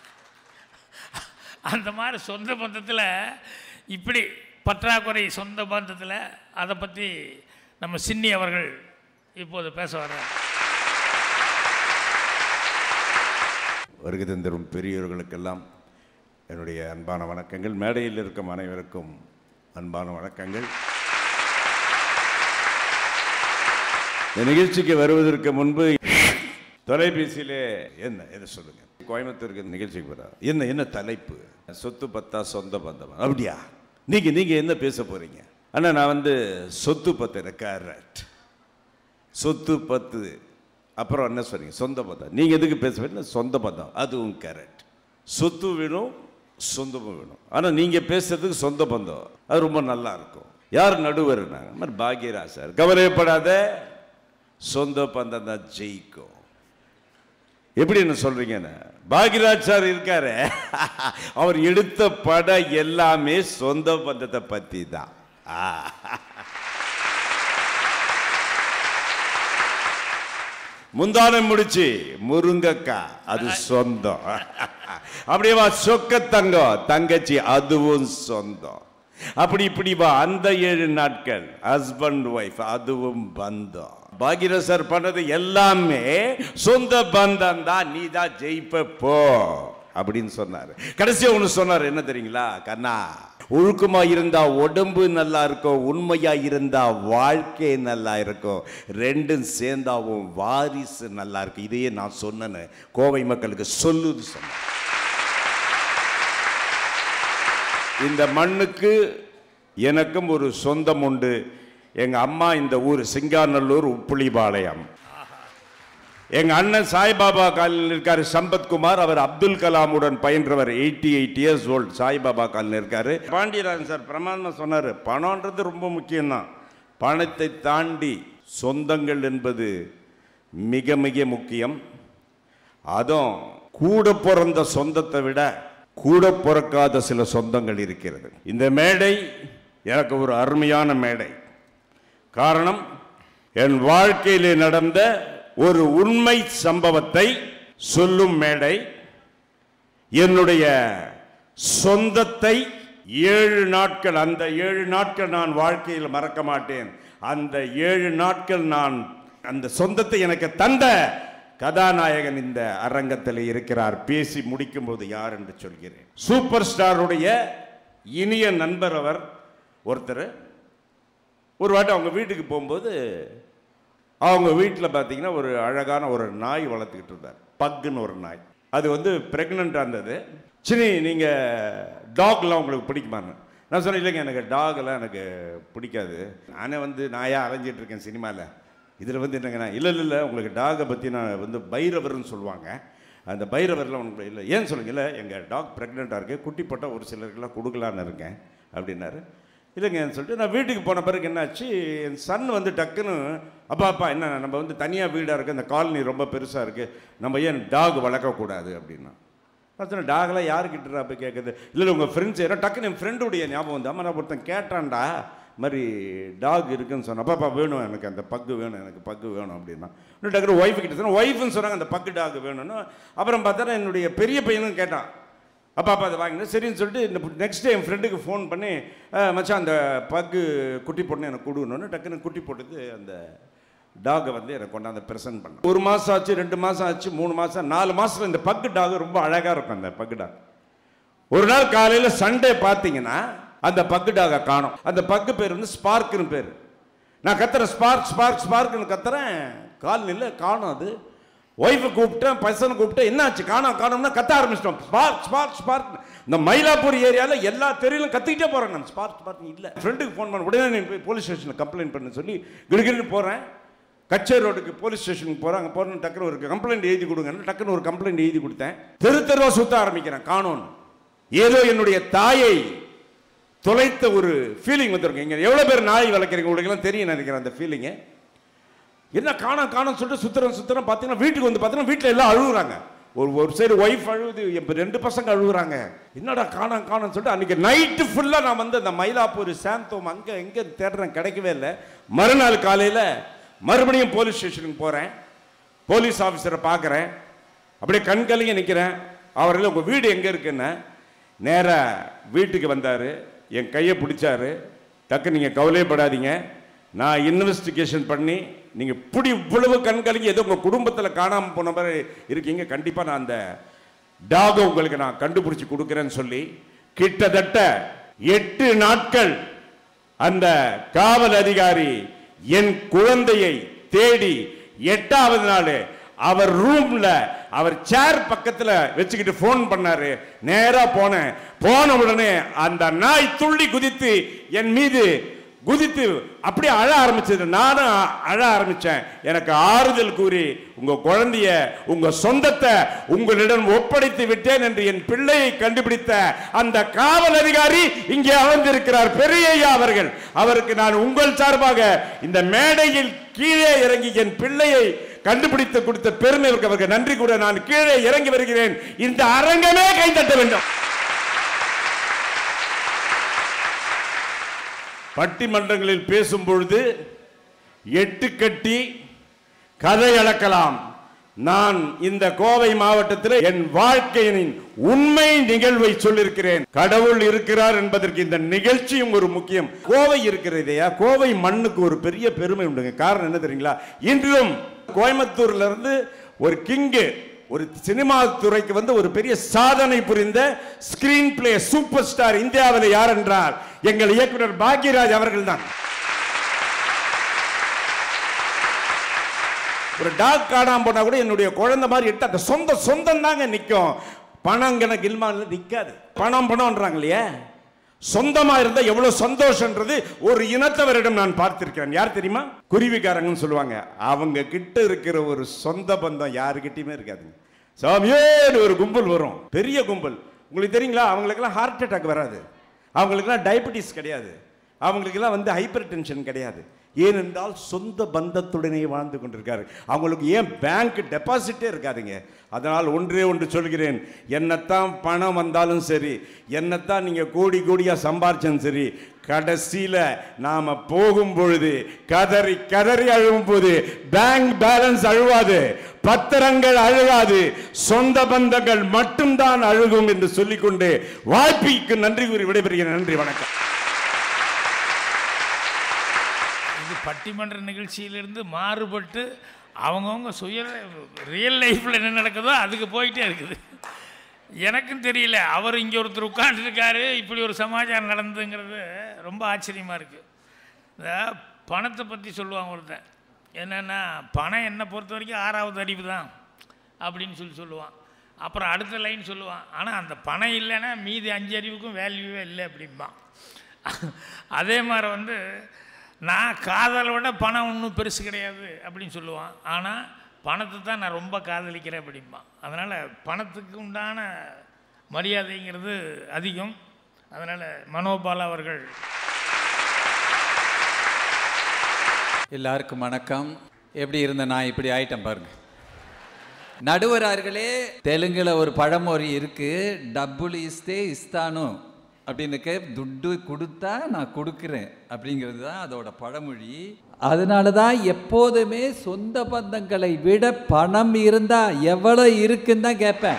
அந்த மாதிரி சொந்த பந்தத்தில் இப்படி பற்றாக்குறை சொந்த பந்தத்தில் அதை பற்றி நம்ம சின்னி அவர்கள் இப்போது பேச வர்றார் வருகை தந்திரும் பெரியோர்களுக்கெல்லாம் என்னுடைய அன்பான வணக்கங்கள் மேடையில் இருக்கும் அனைவருக்கும் அன்பான வணக்கங்கள் இந்த நிகழ்ச்சிக்கு வருவதற்கு முன்பு தொலைபேசியிலே என்ன எதை சொல்லுங்க கோயம்புத்தூருக்கு நிகழ்ச்சிக்கு வரா என்ன என்ன தலைப்பு சொத்து பத்தா சொந்த பந்தம் அப்படியா நீங்க நீங்க என்ன பேச போறீங்க அண்ணா நான் வந்து சொத்து பத்து கரெக்ட் சொத்து பத்து அப்புறம் என்ன சொல்றீங்க சொந்த பந்தம் நீங்க எதுக்கு பேச வேண்டிய சொந்த பந்தம் அதுவும் கரெக்ட் சொத்து வேணும் சொந்தமும் வேணும் ஆனா நீங்க பேசுறதுக்கு சொந்த பந்தம் அது ரொம்ப நல்லா இருக்கும் யார் நடுவர் நாங்க மாதிரி பாக்யராஜ் சார் கவலைப்படாத சொந்த பந்தம் தான் ஜெயிக்கும் எப்படி என்ன சொல்றீங்கன்னு பாக்யராஜ் சார் இருக்காரு அவர் எடுத்த படம் எல்லாமே சொந்த பந்தத்தை பத்தி தான் ஆ. முந்தானம் முடிச்சு முருங்கக்கா அது சொந்தம் அப்படியே வா சொக்க தங்கம் தங்கச்சி அதுவும் சொந்தம் அப்படி இப்படி வா அந்த ஏழு நாட்கள் ஹஸ்பண்ட் ஒய்ஃப் அதுவும் பந்தம் பாகிரசர் பண்ணது எல்லாமே சொந்த பந்தம் தான் நீ தான் ஜெயிப்ப போ அப்படின்னு சொன்னார் கடைசியா ஒன்று சொன்னார் என்ன தெரியுங்களா கண்ணா ஒழுக்கமா இருந்தா உடம்பு நல்லா இருக்கும் உண்மையா இருந்தா வாழ்க்கை நல்லா இருக்கும் ரெண்டும் சேர்ந்தாவும் வாரிசு நல்லா இருக்கு இதையே நான் சொன்னேன்னு கோவை மக்களுக்கு சொல்லுது சொன்னேன் இந்த மண்ணுக்கு எனக்கும் ஒரு சொந்தம் உண்டு எங்க அம்மா இந்த ஊர் சிங்காநல்லூர் உப்புளிபாளையம் எங்க அண்ணன் சாய்பாபா காலில் இருக்காரு சம்பத்குமார் அவர் அப்துல் கலாமுடன் பயின்றவர் eighty eight years old Saibaba காலில் இருக்காரு பாண்டியராஜன் சார் பிரமாதமா சொன்னாரு பணம்ன்றது ரொம்ப முக்கியம்தான் பணத்தை தாண்டி சொந்தங்கள் என்பது மிக மிக முக்கியம் அதுவும் கூட பிறந்த சொந்தத்தை விட கூட பிறக்காத சில சொந்தங்கள் இருக்கிறது இந்த மேடை எனக்கு ஒரு அருமையான மேடை காரணம் என் வாழ்க்கையிலே நடந்த ஒரு உண்மை சம்பவத்தை சொல்லும் மேடை என்னுடைய சொந்தத்தை ஏழு நாட்கள் அந்த ஏழு நாட்கள் நான் வாழ்க்கையில் மறக்க மாட்டேன் அந்த ஏழு நாட்கள் நான் அந்த சொந்தத்தை எனக்கு தந்த கதாநாயகன் இந்த அரங்கத்தில் இருக்கிறார் பேசி முடிக்கும் போது யார் என்று சொல்கிறேன் சூப்பர் ஸ்டாருடைய இனிய நண்பர் அவர் ஒருத்தர் ஒரு வாட்டி அவங்க வீட்டுக்கு போகும்போது அவங்க வீட்டில் பார்த்தீங்கன்னா ஒரு அழகான ஒரு நாய் வளர்த்துக்கிட்டு இருந்தார் பக்குன்னு ஒரு நாய் அது வந்து ப்ரெக்னெண்ட்டாக இருந்தது சரி நீங்கள் டாக்லாம் உங்களுக்கு பிடிக்குமான்னு நான் சொன்னேன் இல்லைங்க எனக்கு டாக்லாம் எனக்கு பிடிக்காது நானே வந்து நாயாக அலைஞ்சிட்டு இருக்கேன் சினிமாவில் இதில் வந்து என்னங்கண்ணா இல்லை இல்லை இல்லை உங்களுக்கு டாகை பற்றி நான் வந்து பைரவர்னு சொல்லுவாங்க அந்த பைரவரில் உனக்கு இல்லை ஏன் சொல்லுங்க இல்லை எங்கள் டாக் ப்ரெக்னெண்ட்டாக இருக்கு குட்டி போட்டால் ஒரு சிலருக்கெல்லாம் கொடுக்கலான்னு இருக்கேன் அப்படின்னாரு இல்லைங்கன்னு சொல்லிட்டு நான் வீட்டுக்கு போன பிறகு என்னாச்சு என் சன் வந்து டக்குன்னு அப்பா அப்பா என்ன நம்ம வந்து தனியாக வீடாக இருக்குது அந்த காலனி ரொம்ப பெருசாக இருக்குது நம்ம ஏன் டாக் வளர்க்கக்கூடாது அப்படின்னா பார்த்தா டாகெல்லாம் யாருக்கிட்ட போய் கேட்குது இல்லை இல்லை உங்கள் ஃப்ரெண்ட்ஸ் யாரோ டக்குன்னு என் ஃப்ரெண்டுடைய ஞாபகம் வந்து அம்மா நான் ஒருத்தன் கேட்டான்டா மாதிரி டாக் இருக்குன்னு சொன்னேன் அப்பாப்பா வேணும் எனக்கு அந்த பக்கு வேணும் எனக்கு பக்கு வேணும் அப்படின்னா இன்னும் டக்குனு ஒய்ஃபு கிட்ட சொன்னேன் ஒய்ஃப்னு சொன்னாங்க அந்த பக்கு டாக் வேணும்னு அப்புறம் பார்த்தா என்னுடைய பெரிய பையனும் கேட்டான் அப்பா அப்பா அதை வாங்கினேன் சரின்னு சொல்லிட்டு இந்த நெக்ஸ்ட் டே என் ஃப்ரெண்டுக்கு ஃபோன் பண்ணி "அஹ், மச்சான் அந்த பக்கு குட்டி போட்டு எனக்கு கொடுக்கணும்னு டக்குன்னு குட்டி போட்டது அந்த டாகை வந்து எனக்கு கொண்டாந்து ப்ரெசென்ட் பண்ண ஒரு மாதம் ஆச்சு ரெண்டு மாதம் ஆச்சு மூணு மாதம் நாலு மாதத்தில் இந்த பக்கு டாக் ரொம்ப அழகாக இருக்கும் அந்த பக்கு டாக் ஒரு நாள் காலையில் சண்டே பார்த்தீங்கன்னா அந்த பக்கு டாகை காணும் அந்த பக்கு பேர் வந்து ஸ்பார்க்குன்னு பேர் நான் கத்துறேன் ஸ்பார்க் ஸ்பார்க் ஸ்பார்க்னு கத்துறேன் கால் நில்ல காணும் அது ஒய்ஃபை கூப்பிட்டேன் பசனை கூப்பிட்டேன் என்னாச்சு காணோம் காணோம்னா கத்த ஆரம்பிச்சிட்டோம் ஸ்பார்க் ஸ்பார்க் ஸ்பார்க் இந்த மயிலாப்பூர் ஏரியாவில் எல்லா தெருவிலும் கத்திக்கிட்டே போகிறேன் நான் ஸ்பார்க் ஸ்பார்க் இல்லை ஃப்ரெண்டுக்கு ஃபோன் பண்ண உடனே நீ போய் போலீஸ் ஸ்டேஷனில் கம்ப்ளைண்ட் பண்ண சொல்லி கிடுகிடுன்னு போகிறேன் கச்சேரி ரோடுக்கு போலீஸ் ஸ்டேஷனுக்கு போகிறேன் அங்கே போகிறேன் டக்குனு ஒரு கம்ப்ளைண்ட் எழுதி கொடுங்கன்னு டக்குன்னு ஒரு கம்ப்ளைண்ட் எழுதி கொடுத்தேன் தெரு தெருவா சுத்த ஆரம்பிக்கிறேன் காணோன்னு ஏதோ என்னுடைய தாயை தொலைத்த ஒரு ஃபீலிங் வந்திருக்கும் இங்கே எவ்வளோ பேர் நாய் வளர்க்குறீங்க உங்களுக்குலாம் தெரியும் நினைக்கிறேன் அந்த ஃபீலிங்கு என்ன காணோம் காணோம் சொல்லிட்டு சுத்துறோம் சுத்துறோம் பார்த்தீங்கன்னா வீட்டுக்கு வந்து பார்த்தீங்கன்னா வீட்டில் எல்லாம் அழுகுறாங்க ஒரு ஒரு சைடு ஒய்ஃப் அழுகுது இப்போ ரெண்டு பசங்க அழுகுறாங்க என்னடா காணோம் காணோம் சொல்லிட்டு அன்றைக்கி நைட்டு ஃபுல்லாக நான் வந்து அந்த மயிலாப்பூர் சாந்தோம் அங்கே எங்கே தேடுறேன் கிடைக்கவே இல்லை மறுநாள் காலையில் மறுபடியும் போலீஸ் ஸ்டேஷனுக்கு போகிறேன் போலீஸ் ஆஃபீஸரை பார்க்குறேன் அப்படியே கண்கலங்கி நிற்கிறேன் அவரில் உங்கள் வீடு எங்கே இருக்குன்னு நேராக வீட்டுக்கு வந்தார் என் கையை பிடிச்சாரு டக்கு நீங்கள் கவலையப்படாதீங்க நான் இன்வெஸ்டிகேஷன் பண்ணி நீங்கள் இப்படி இவ்வளவு கண்கலங்கி ஏதோ உங்கள் குடும்பத்தில் காணாமல் போன மாதிரி இருக்கீங்க கண்டிப்பாக நான் அந்த டாகை உங்களுக்கு நான் கண்டுபிடிச்சி கொடுக்குறேன்னு சொல்லி கிட்டத்தட்ட எட்டு நாட்கள் அந்த காவல் அதிகாரி என் குழந்தையை தேடி எட்டாவது நாள் அவர் ரூம்ல அவர் சேர் பக்கத்துல வச்சுக்கிட்டு ஃபோன் பண்ணாரு நேரா போனேன் போன உடனே அந்த நாய் துள்ளி குதித்து என் மீது குதித்து அப்படியே அழ ஆரம்பிச்சது நானும் அழ ஆரம்பிச்சேன் எனக்கு ஆறுதல் கூறி உங்க குழந்தைய உங்க சொந்தத்தை உங்களிடம் ஒப்படைத்து விட்டேன் என்று என் பிள்ளையை கண்டுபிடித்த அந்த காவல் அதிகாரி இங்கே அமர்ந்திருக்கிறார் பெரியய்யா அவர்கள் அவருக்கு நான் உங்கள் சார்பாக இந்த மேடையில் கீழே இறங்கி என் பிள்ளையை கண்டுபிடித்து கொடுத்த பெருமை அவருக்கு நன்றி கூட நான் கீழே இறங்கி வருகிறேன் இந்த அரங்கமே கைதட்ட வேண்டும் பட்டிமன்றங்களில் பேசும் பொழுது எட்டு கட்டி கதை அளக்கலாம் நான் இந்த கோவை மாவட்டத்தில் என் வாழ்க்கையின் உண்மை நிகழ்வை சொல்லியிருக்கிறேன் கடவுள் இருக்கிறார் என்பதற்கு இந்த நிகழ்ச்சியும் ஒரு முக்கியம் கோவை இருக்கிறதையா கோவை மண்ணுக்கு ஒரு பெரிய பெருமை உண்டுங்க காரணம் என்ன தெரியுங்களா இன்றும் கோயம்புத்தூர்ல இருந்து ஒரு கிங்கு ஒரு சினிமா துறைக்கு வந்து ஒரு பெரிய சாதனை புரிந்த ஸ்கிரீன் பிளே சூப்பர் ஸ்டார் இந்தியாவில் யார் என்றால் எங்கள் இயக்குனர் பாக்யராஜ் அவர்கள் தான் ஒரு டாக் காணாம போனா கூட என்னுடைய குழந்தை மாதிரி எடுத்து அந்த சொந்த சொந்தம் தாங்க நிற்கும் பணம் கணக்கு இல்மான்ல நிற்காது பணம் பணம்ன்றாங்க இல்லையா சொந்தமா இருந்தா எவ்வளவு சந்தோஷன்றது ஒரு இனத்தவரிடம் நான் பார்த்திருக்கிறேன் யார் தெரியுமா குருவிக்காரங்கன்னு சொல்லுவாங்க அவங்க கிட்ட இருக்கிற ஒரு சொந்த பந்தம் யாருக்கிட்டயுமே இருக்காதுங்க சாமியேன்னு ஒரு கும்பல் வரும் பெரிய கும்பல் உங்களுக்கு தெரியுங்களா அவங்களுக்கெல்லாம் ஹார்ட் அட்டாக் வராது அவங்களுக்கெல்லாம் டயபெட்டிஸ் கிடையாது அவங்களுக்கெல்லாம் வந்து ஹைப்பர் டென்ஷன் கிடையாது ஏனென்றால் சொந்த பந்தத்துடனே வாழ்ந்து கொண்டிருக்காரு அவங்களுக்கு ஏன் பேங்க் டெபாசிட்டே இருக்காதுங்க அதனால் ஒன்றே ஒன்று சொல்கிறேன் என்னத்தான் பணம் வந்தாலும் சரி என்னத்தான் நீங்கள் கோடி கோடியாக சம்பாரிச்சும் சரி கடைசியில் நாம் போகும் பொழுது கதறி கதறி அழுவும் போது பேங்க் பேலன்ஸ் அழுவாது பத்திரங்கள் அழுகாது சொந்த பந்தங்கள் மட்டும்தான் அழுகும் என்று சொல்லிக்கொண்டு வாய்ப்பிற்கு நன்றி கூறி விடைபெறுகிறேன் நன்றி வணக்கம் இது பட்டிமன்ற நிகழ்ச்சியிலிருந்து மாறுபட்டு அவங்கவுங்க சுய ரியல் லைஃப்பில் என்ன நடக்குதோ அதுக்கு போயிட்டே இருக்குது எனக்கும் தெரியல அவர் இங்கே ஒருத்தர் உட்காந்துருக்காரு இப்படி ஒரு சமாச்சாரம் நடந்ததுங்கிறது ரொம்ப ஆச்சரியமாக இருக்குது இந்த பணத்தை பற்றி சொல்லுவாங்க ஒருத்தன் என்னென்னா பணம் என்னை பொறுத்த வரைக்கும் ஆறாவது அறிவு தான் அப்படின்னு சொல்லி சொல்லுவான் அப்புறம் அடுத்த லைன் சொல்லுவான் ஆனால் அந்த பணம் இல்லைன்னா மீதி அஞ்சு அறிவுக்கும் வேல்யூவே இல்லை அப்படிம்பான் அதே மாதிரி வந்து நான் காதலை விட பணம் ஒன்றும் பெருசு கிடையாது அப்படின்னு சொல்லுவான் ஆனால் பணத்தை தான் நான் ரொம்ப காதலிக்கிறேன் அப்படிம்பான் அதனால் பணத்துக்கு உண்டான மரியாதைங்கிறது அதிகம் அதனால் மனோபால் அவர்கள் எல்லாருக்கும் வணக்கம் எப்படி இருந்த நான் இப்படி ஆயிட்டேன் பாருங்க நடுவரார்களே தெலுங்குல ஒரு பழமொழி இருக்கு டப்புள் இஸ்தே இஸ்தானு அப்படின்னுக்கு துட்டு கொடுத்தா நான் கொடுக்குறேன் அப்படிங்கிறது தான் அதோட பழமொழி அதனால தான் எப்போதுமே சொந்த பந்தங்களை விட பணம் இருந்தா எவ்வளோ இருக்குன்னு தான் கேட்பேன்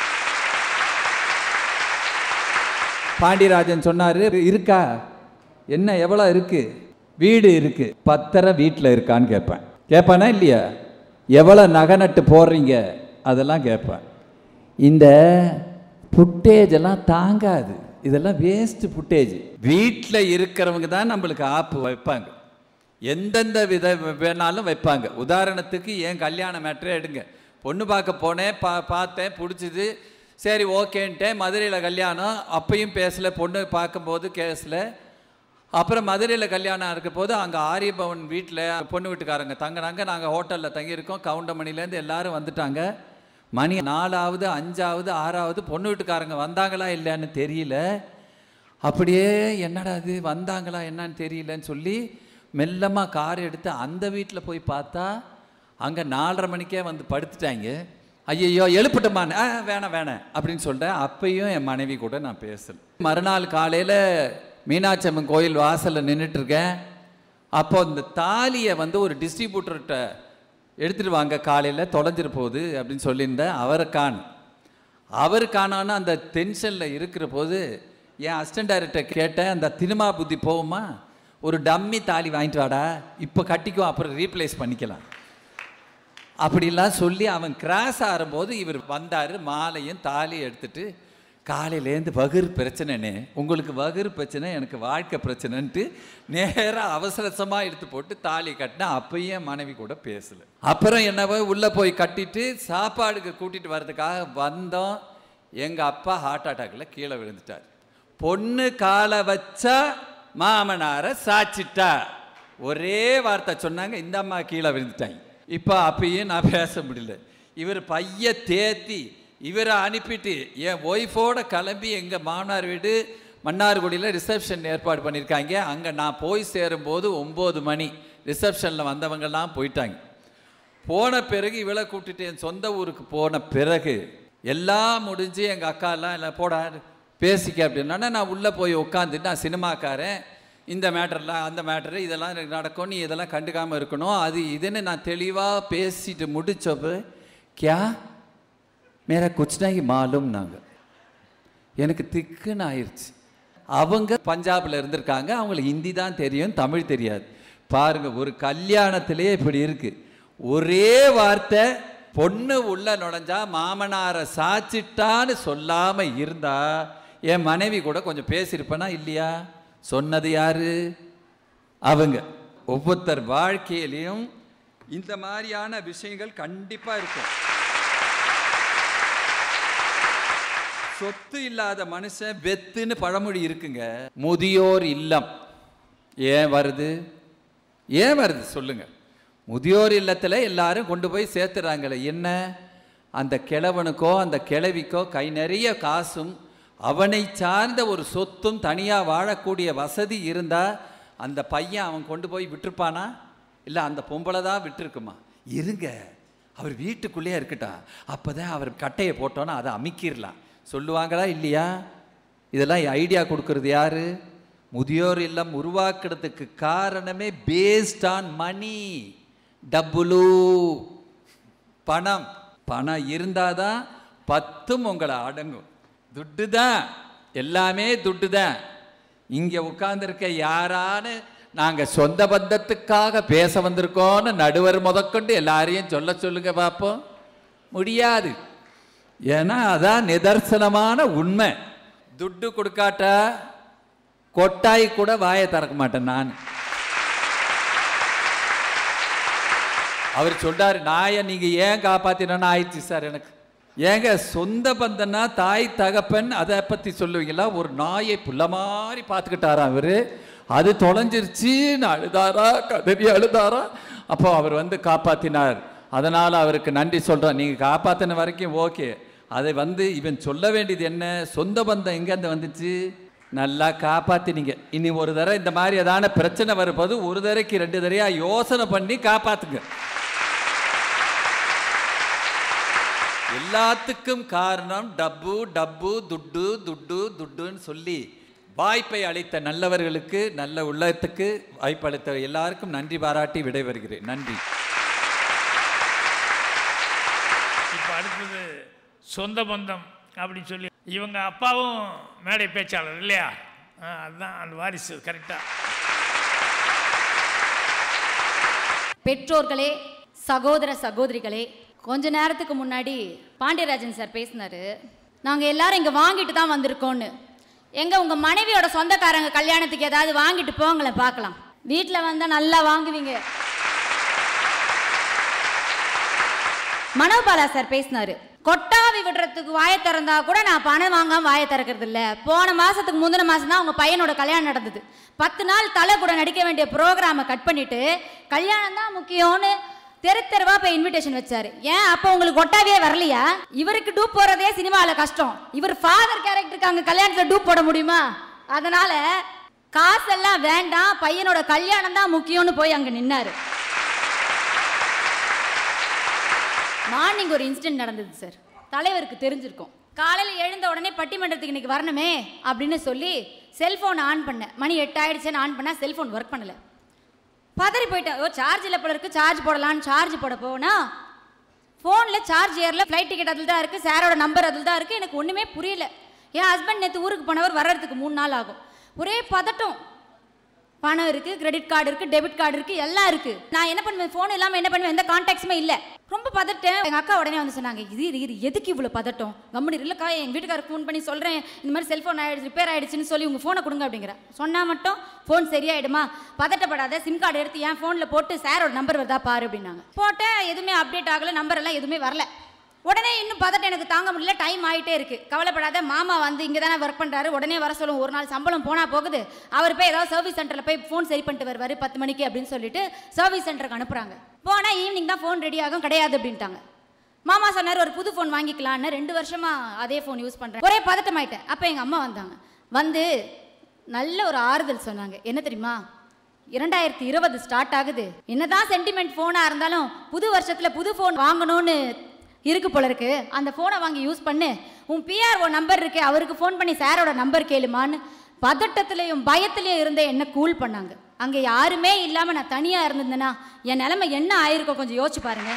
பாண்டியராஜன் சொன்னாரு இருக்கா என்ன எவ்வளோ இருக்கு வீடு இருக்கு பத்தரை வீட்டில் இருக்கான்னு கேட்பேன் கேட்பானா இல்லையா எவ்வளோ நகை நட்டு போடுறீங்க அதெல்லாம் கேட்பேன் இந்த புட்டேஜ் எல்லாம் தாங்காது இதெல்லாம் வேஸ்ட் புட்டேஜ் வீட்டில் இருக்கிறவங்க தான் நம்மளுக்கு ஆப்பு வைப்பாங்க எந்தெந்த வித வேணாலும் வைப்பாங்க உதாரணத்துக்கு என் கல்யாண மேட்ரே எடுங்க பொண்ணு பார்க்க போனேன் பா பார்த்தேன் பிடிச்சிது சரி ஓகேன்ட்டேன் மதுரையில் கல்யாணம் அப்பயும் பேசல பொண்ணு பார்க்கும்போது கேஸில் அப்புறம் மதுரையில் கல்யாணம் இருக்க போது அங்கே ஆரியபவன் வீட்டில் பொண்ணு வீட்டுக்காரங்க தங்கினாங்க நாங்கள் ஹோட்டலில் தங்கியிருக்கோம் கவுண்டமணிலேருந்து எல்லாரும் வந்துட்டாங்க மணி நாலாவது அஞ்சாவது ஆறாவது பொண்ணு வீட்டுக்காரங்க வந்தாங்களா இல்லைன்னு தெரியல அப்படியே என்னடா இது வந்தாங்களா என்னன்னு தெரியலன்னு சொல்லி மெல்லமாக கார் எடுத்து அந்த வீட்டில் போய் பார்த்தா அங்கே நாலரை மணிக்கே வந்து படுத்துட்டாங்க ஐயையோ எழுப்பட்டுமான்னு ஆ வேணாம் வேணாம் அப்படின்னு சொல்லிட்டேன் அப்பயும் என் மனைவி கூட நான் பேசல மறுநாள் காலையில் மீனாட்சி அம்மன் கோயில் வாசலில் நின்றுட்டு இருக்கேன் அப்போ இந்த தாலியை வந்து ஒரு டிஸ்ட்ரிபியூட்டர்கிட்ட எடுத்துகிட்டு வாங்க காலையில் தொலைஞ்சிரு போகுது அப்படின்னு சொல்லியிருந்தேன் அவரை காணும் அவர் காணான்னு அந்த டென்ஷனில் இருக்கிற போது என் அசிஸ்டன்ட் டைரக்டர் கேட்டேன் அந்த சினிமா புத்தி போகுமா ஒரு டம்மி தாலி வாங்கிட்டு வாடா இப்போ கட்டிக்குவோம் அப்புறம் ரீப்ளேஸ் பண்ணிக்கலாம் அப்படிலாம் சொல்லி அவன் கிராஸ் ஆகும்போது இவர் வந்தார் மாலையும் தாலியும் எடுத்துட்டு காலையிலேருந்து வகுர் பிரச்சனைனே உங்களுக்கு வகுர் பிரச்சனை எனக்கு வாழ்க்கை பிரச்சனைன்ட்டு நேராக அவசரசமாக எடுத்து போட்டு தாலி கட்டினா அப்பயும் என் மனைவி கூட பேசல அப்புறம் என்னவோ உள்ளே போய் கட்டிட்டு சாப்பாடுக்கு கூட்டிகிட்டு வர்றதுக்காக வந்தோம் எங்கள் அப்பா ஹார்ட் அட்டாக்ல கீழே விழுந்துட்டார் பொண்ணு காலை வச்சா மாமனாரை சாச்சிட்டா ஒரே வார்த்தை சொன்னாங்க இந்த அம்மா கீழே விழுந்துட்டாங்க இப்போ அப்பயும் நான் பேச முடியல இவர் பைய தேத்தி இவரை அனுப்பிட்டு என் ஒய்ஃபோட கிளம்பி எங்கள் மாமனார் வீடு மன்னார்குடியில் ரிசப்ஷன் ஏற்பாடு பண்ணியிருக்காங்க அங்கே நான் போய் சேரும்போது ஒம்பது மணி ரிசப்ஷனில் வந்தவங்கெல்லாம் போயிட்டாங்க போன பிறகு இவளை கூப்பிட்டுட்டு என் சொந்த ஊருக்கு போன பிறகு எல்லாம் முடிஞ்சு எங்கள் அக்காலாம் இல்லை போடா பேசிக்க அப்படின்னா நான் உள்ளே போய் உட்காந்துட்டு நான் சினிமாக்காரன் இந்த மேட்டர்லாம் அந்த மேட்டரு இதெல்லாம் எனக்கு நடக்கும் நீ இதெல்லாம் கண்டுக்காமல் இருக்கணும் அது இதுன்னு நான் தெளிவாக பேசிட்டு முடிச்சப்போ கியா மேரா குச் நாகி மாலும் நாங்கள் எனக்கு திக்குன்னு ஆயிடுச்சு அவங்க பஞ்சாபில் இருந்திருக்காங்க அவங்களுக்கு ஹிந்தி தான் தெரியும் தமிழ் தெரியாது பாருங்க ஒரு கல்யாணத்திலே இப்படி இருக்கு ஒரே வார்த்தை பொண்ணு உள்ள நுழைஞ்சா மாமனாரை சாச்சிட்டான்னு சொல்லாம இருந்தா என் மனைவி கூட கொஞ்சம் பேசியிருப்பேனா இல்லையா சொன்னது யாரு அவங்க ஒவ்வொருத்தர் வாழ்க்கையிலையும் இந்த மாதிரியான விஷயங்கள் கண்டிப்பா இருக்கும் சொத்து இல்லாத மனுஷன் வெத்துன்னு பழமொழி இருக்குங்க முதியோர் இல்லம் ஏன் வருது ஏன் வருது சொல்லுங்க முதியோர் இல்லத்தில் எல்லாரும் கொண்டு போய் சேர்த்துறாங்களே என்ன அந்த கிழவனுக்கோ அந்த கிழவிக்கோ கை நிறைய காசும் அவனை சார்ந்த ஒரு சொத்தும் தனியாக வாழக்கூடிய வசதி இருந்தால் அந்த பையன் அவன் கொண்டு போய் விட்டுருப்பானா இல்லை அந்த பொம்பளை தான் விட்டுருக்குமா இருங்க அவர் வீட்டுக்குள்ளேயே இருக்கட்டா அப்போ தான் அவர் கட்டையை போட்டோன்னா அதை அமுக்கிடலாம் சொல்லுவாங்களா இல்லையா இதெல்லாம் ஐடியா கொடுக்கறது யாரு முதியோர் இல்லம் உருவாக்குறதுக்கு காரணமே பேஸ்ட் ஆன் மணி டபுளு பணம் பணம் இருந்தாதான் பத்தும் உங்களை அடங்கும் துட்டு தான் எல்லாமே துட்டு தான் இங்கே உட்கார்ந்துருக்க யாரான்னு நாங்கள் சொந்த பந்தத்துக்காக பேச வந்திருக்கோன்னு நடுவர் முதற்கொண்டு எல்லாரையும் சொல்ல சொல்லுங்க பார்ப்போம் முடியாது ஏன்னா அதான் நிதர்சனமான உண்மை துட்டு கொடுக்காட்டா கொட்டாய் கூட வாயை திறக்க மாட்டேன் நான் அவர் சொல்றாரு நாயை நீங்க ஏன் காப்பாத்தினோன்னு ஆயிடுச்சு சார் எனக்கு ஏங்க சொந்த பந்தன்னா தாய் தகப்பன் அதை பத்தி சொல்லுவீங்களா ஒரு நாயை புள்ள மாதிரி பார்த்துக்கிட்டாராம் அவரு அது தொலைஞ்சிருச்சுன்னு அழுதாரா கதறி அழுதாரா அப்போ அவர் வந்து காப்பாத்தினார் அதனால் அவருக்கு நன்றி சொல்கிறோம் நீங்கள் காப்பாற்றின வரைக்கும் ஓகே அதை வந்து இவன் சொல்ல வேண்டியது என்ன சொந்த பந்தம் எங்கேருந்து வந்துச்சு நல்லா காப்பாற்றினீங்க இனி ஒரு தடவை இந்த மாதிரி ஏதான பிரச்சனை வரும்போது ஒரு தடவைக்கு ரெண்டு தடவையா யோசனை பண்ணி காப்பாற்றுங்க எல்லாத்துக்கும் காரணம் டப்பு டப்பு துட்டு துட்டு துட்டுன்னு சொல்லி வாய்ப்பை அளித்த நல்லவர்களுக்கு நல்ல உள்ளத்துக்கு வாய்ப்பு அளித்த எல்லாருக்கும் நன்றி பாராட்டி விடைபெறுகிறேன் நன்றி இப்போ அடுத்தது சொந்த பந்தம் அப்படின்னு சொல்லி இவங்க அப்பாவும் மேடை பேச்சாளர் இல்லையா ஆ, அதுதான் அந்த வாரிசு கரெக்டாக பெற்றோர்களே சகோதர சகோதரிகளே கொஞ்ச நேரத்துக்கு முன்னாடி பாண்டியராஜன் சார் பேசினாரு நாங்கள் எல்லாரும் இங்கே வாங்கிட்டு தான் வந்திருக்கோன்னு எங்க உங்க மனைவியோட சொந்தக்காரங்க கல்யாணத்துக்கு ஏதாவது வாங்கிட்டு போங்களேன் பார்க்கலாம் வீட்டில் வந்தால் நல்லா வாங்குவீங்க மனோபாலா சார் பேசினாரு கொட்டாவி விடுறதுக்கு வாயை திறந்தா கூட நான் பணம் வாங்காம வாயை திறக்கிறது இல்ல போன மாசத்துக்கு முந்தின மாசம் தான் உங்க பையனோட கல்யாணம் நடந்தது பத்து நாள் தலை கூட நடிக்க வேண்டிய ப்ரோக்ராமை கட் பண்ணிட்டு கல்யாணம் தான் முக்கியம்னு தெரு தெருவா போய் இன்விடேஷன் வச்சாரு ஏன் அப்போ உங்களுக்கு ஒட்டாவே வரலையா இவருக்கு டூப் போறதே சினிமாவில் கஷ்டம் இவர் ஃபாதர் கேரக்டருக்கு அங்க கல்யாணத்துல டூப் போட முடியுமா அதனால காசெல்லாம் வேண்டாம் பையனோட கல்யாணம் தான் முக்கியம்னு போய் அங்க நின்னாரு மார்னிங் ஒரு இன்சிடென்ட் நடந்தது சார் தலைவருக்கு தெரிஞ்சிருக்கும் காலையில் எழுந்த உடனே பட்டிமன்றத்துக்கு இன்னைக்கு வரணுமே அப்படின்னு சொல்லி செல்ஃபோன் ஆன் பண்ணேன் மணி எட்டு ஆயிடுச்சுன்னு ஆன் பண்ணால் செல்ஃபோன் ஒர்க் பண்ணல பதறி போயிட்டேன் ஓ சார்ஜ் இல்லை போல இருக்கு சார்ஜ் போடலான்னு சார்ஜ் போட போனா ஃபோனில் சார்ஜ் ஏரில் ஃப்ளைட் டிக்கெட் அதில் தான் இருக்குது சாரோட நம்பர் அதில் தான் இருக்குது எனக்கு ஒன்றுமே புரியல என் ஹஸ்பண்ட் நேற்று ஊருக்கு போனவர் வர்றதுக்கு மூணு நாள் ஆகும் ஒரே பதட்டம் பணம் இருக்கு கிரெடிட் கார்டு இருக்கு டெபிட் கார்டு இருக்கு எல்லாம் இருக்கு நான் என்ன பண்ணுவேன் ஃபோன் இல்லாம என்ன பண்ணுவேன் எந்த கான்டாக்ட்ஸுமே இல்ல ரொம்ப பதட்டேன் எங்க அக்கா உடனே வந்து சொன்னாங்க இது இது இது எதுக்கு இவ்வளவு பதட்டம் கம்பெனி இல்லக்கா எங்க வீட்டுக்காரருக்கு ஃபோன் பண்ணி சொல்றேன் இந்த மாதிரி செல்போன் ஆயிடுச்சு ரிப்பேர் ஆயிடுச்சுன்னு சொல்லி உங்க ஃபோனை கொடுங்க அப்படிங்கிற சொன்னா மட்டும் ஃபோன் சரியாயிடுமா பதட்டப்படாத சிம் கார்டு எடுத்து என் ஃபோனில் போட்டு சாரோட நம்பர் வருதா பாரு அப்படின்னாங்க போட்டேன் எதுவுமே அப்டேட் ஆகல நம்பர் எல்லாம் எதுவுமே வரல உடனே இன்னும் பதட்டம் எனக்கு தாங்க முடியல டைம் ஆயிட்டே இருக்கு கவலைப்படாத மாமா வந்து இங்கே தானே ஒர்க் பண்றாரு உடனே வர சொல்லும் ஒரு நாள் சம்பளம் போனா போகுது அவர் போய் ஏதாவது சர்வீஸ் சென்டர்ல போய் ஃபோன் சரி பண்ணிட்டு வருவாரு பத்து மணிக்கு அப்படின்னு சொல்லிட்டு சர்வீஸ் சென்டருக்கு அனுப்புறாங்க போனா ஈவினிங் தான் ஃபோன் ரெடி ஆகும் கிடையாது அப்படின்ட்டாங்க மாமா சொன்னார் ஒரு புது ஃபோன் வாங்கிக்கலான்னு ரெண்டு வருஷமா அதே ஃபோன் யூஸ் பண்றேன் ஒரே பதட்டமாயிட்டேன் அப்போ எங்க அம்மா வந்தாங்க வந்து நல்ல ஒரு ஆறுதல் சொன்னாங்க என்ன தெரியுமா இரண்டாயிரத்தி இருபது ஸ்டார்ட் ஆகுது என்னதான் சென்டிமெண்ட் ஃபோனாக இருந்தாலும் புது வருஷத்தில் புது ஃபோன் வாங்கணும்னு இருக்கு போல இருக்கு அந்த ஃபோனை வாங்கி யூஸ் பண்ணு உன் பிஆர்ஓ நம்பர் இருக்கு அவருக்கு ஃபோன் பண்ணி சாரோட நம்பர் கேளுமான்னு பதட்டத்திலையும் பயத்திலையும் இருந்த என்ன கூல் பண்ணாங்க அங்கே யாருமே இல்லாமல் நான் தனியாக இருந்திருந்தேன்னா என் நிலைமை என்ன ஆயிருக்கும் கொஞ்சம் யோசிச்சு பாருங்க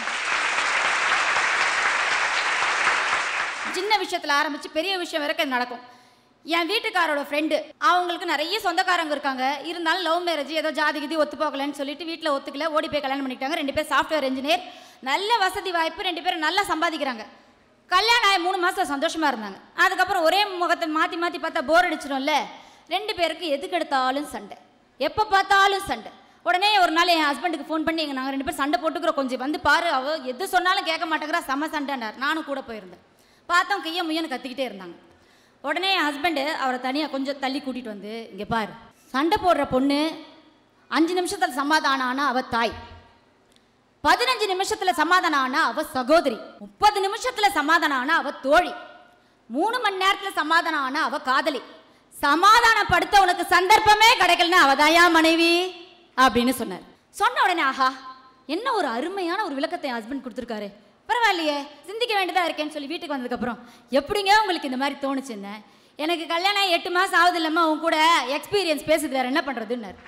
சின்ன விஷயத்துல ஆரம்பிச்சு பெரிய விஷயம் வரைக்கும் இது நடக்கும் என் வீட்டுக்காரோட ஃப்ரெண்டு அவங்களுக்கு நிறைய சொந்தக்காரங்க இருக்காங்க இருந்தாலும் லவ் மேரேஜ் ஏதோ ஜாதி கிதி ஒத்து போகலன்னு சொல்லிட்டு வீட்டில் ஒத்துக்கல ஓடி போய் கல்யாணம் பண்ணிக்கிட்டாங்க ரெண்டு பேர் சாஃப்ட்வேர் இன்ஜினியர் நல்ல வசதி வாய்ப்பு ரெண்டு பேரும் நல்லா சம்பாதிக்கிறாங்க கல்யாணம் ஆகி மூணு மாதம் சந்தோஷமா இருந்தாங்க அதுக்கப்புறம் ஒரே முகத்தை மாற்றி மாற்றி பார்த்தா போர் அடிச்சிடும்ல ரெண்டு பேருக்கு எதுக்கு எடுத்தாலும் சண்டை எப்போ பார்த்தாலும் சண்டை உடனே ஒரு நாள் என் ஹஸ்பண்டுக்கு ஃபோன் பண்ணி எங்க நாங்கள் ரெண்டு பேரும் சண்டை போட்டுக்கிறோம் கொஞ்சம் வந்து பாரு அவ எது சொன்னாலும் கேட்க மாட்டேங்கிறா செம்ம சண்டைன்னார் நானும் கூட போயிருந்தேன் பார்த்தோம் கையை முயன்னு கத்திக்கிட்டே இருந்தாங்க உடனே என் ஹஸ்பண்டு அவரை தனியாக கொஞ்சம் தள்ளி கூட்டிகிட்டு வந்து இங்கே பாரு சண்டை போடுற பொண்ணு அஞ்சு நிமிஷத்தில் சமாதானம் ஆனா அவ தாய் பதினஞ்சு நிமிஷத்துல சமாதானம் ஆனா அவ சகோதரி முப்பது நிமிஷத்துல சமாதானம் ஆனா அவ தோழி மூணு மணி நேரத்துல சமாதானம் ஆனா அவ காதலி சமாதானப்படுத்த உனக்கு சந்தர்ப்பமே கிடைக்கலன்னா அவதாயா மனைவி அப்படின்னு சொன்னார் சொன்ன உடனே ஆஹா என்ன ஒரு அருமையான ஒரு விளக்கத்தை என் ஹஸ்பண்ட் கொடுத்துருக்காரு பரவாயில்லையே சிந்திக்க வேண்டியதா இருக்கேன்னு சொல்லி வீட்டுக்கு வந்ததுக்கப்புறம் எப்படிங்க உங்களுக்கு இந்த மாதிரி தோணுச்சுன்னு எனக்கு கல்யாணம் ஆகி எட்டு மாதம் ஆகுது இல்லம்மா உன் கூட எக்ஸ்பீரியன்ஸ் பேசுது வேற என்ன பண்ணுறதுன்னாரு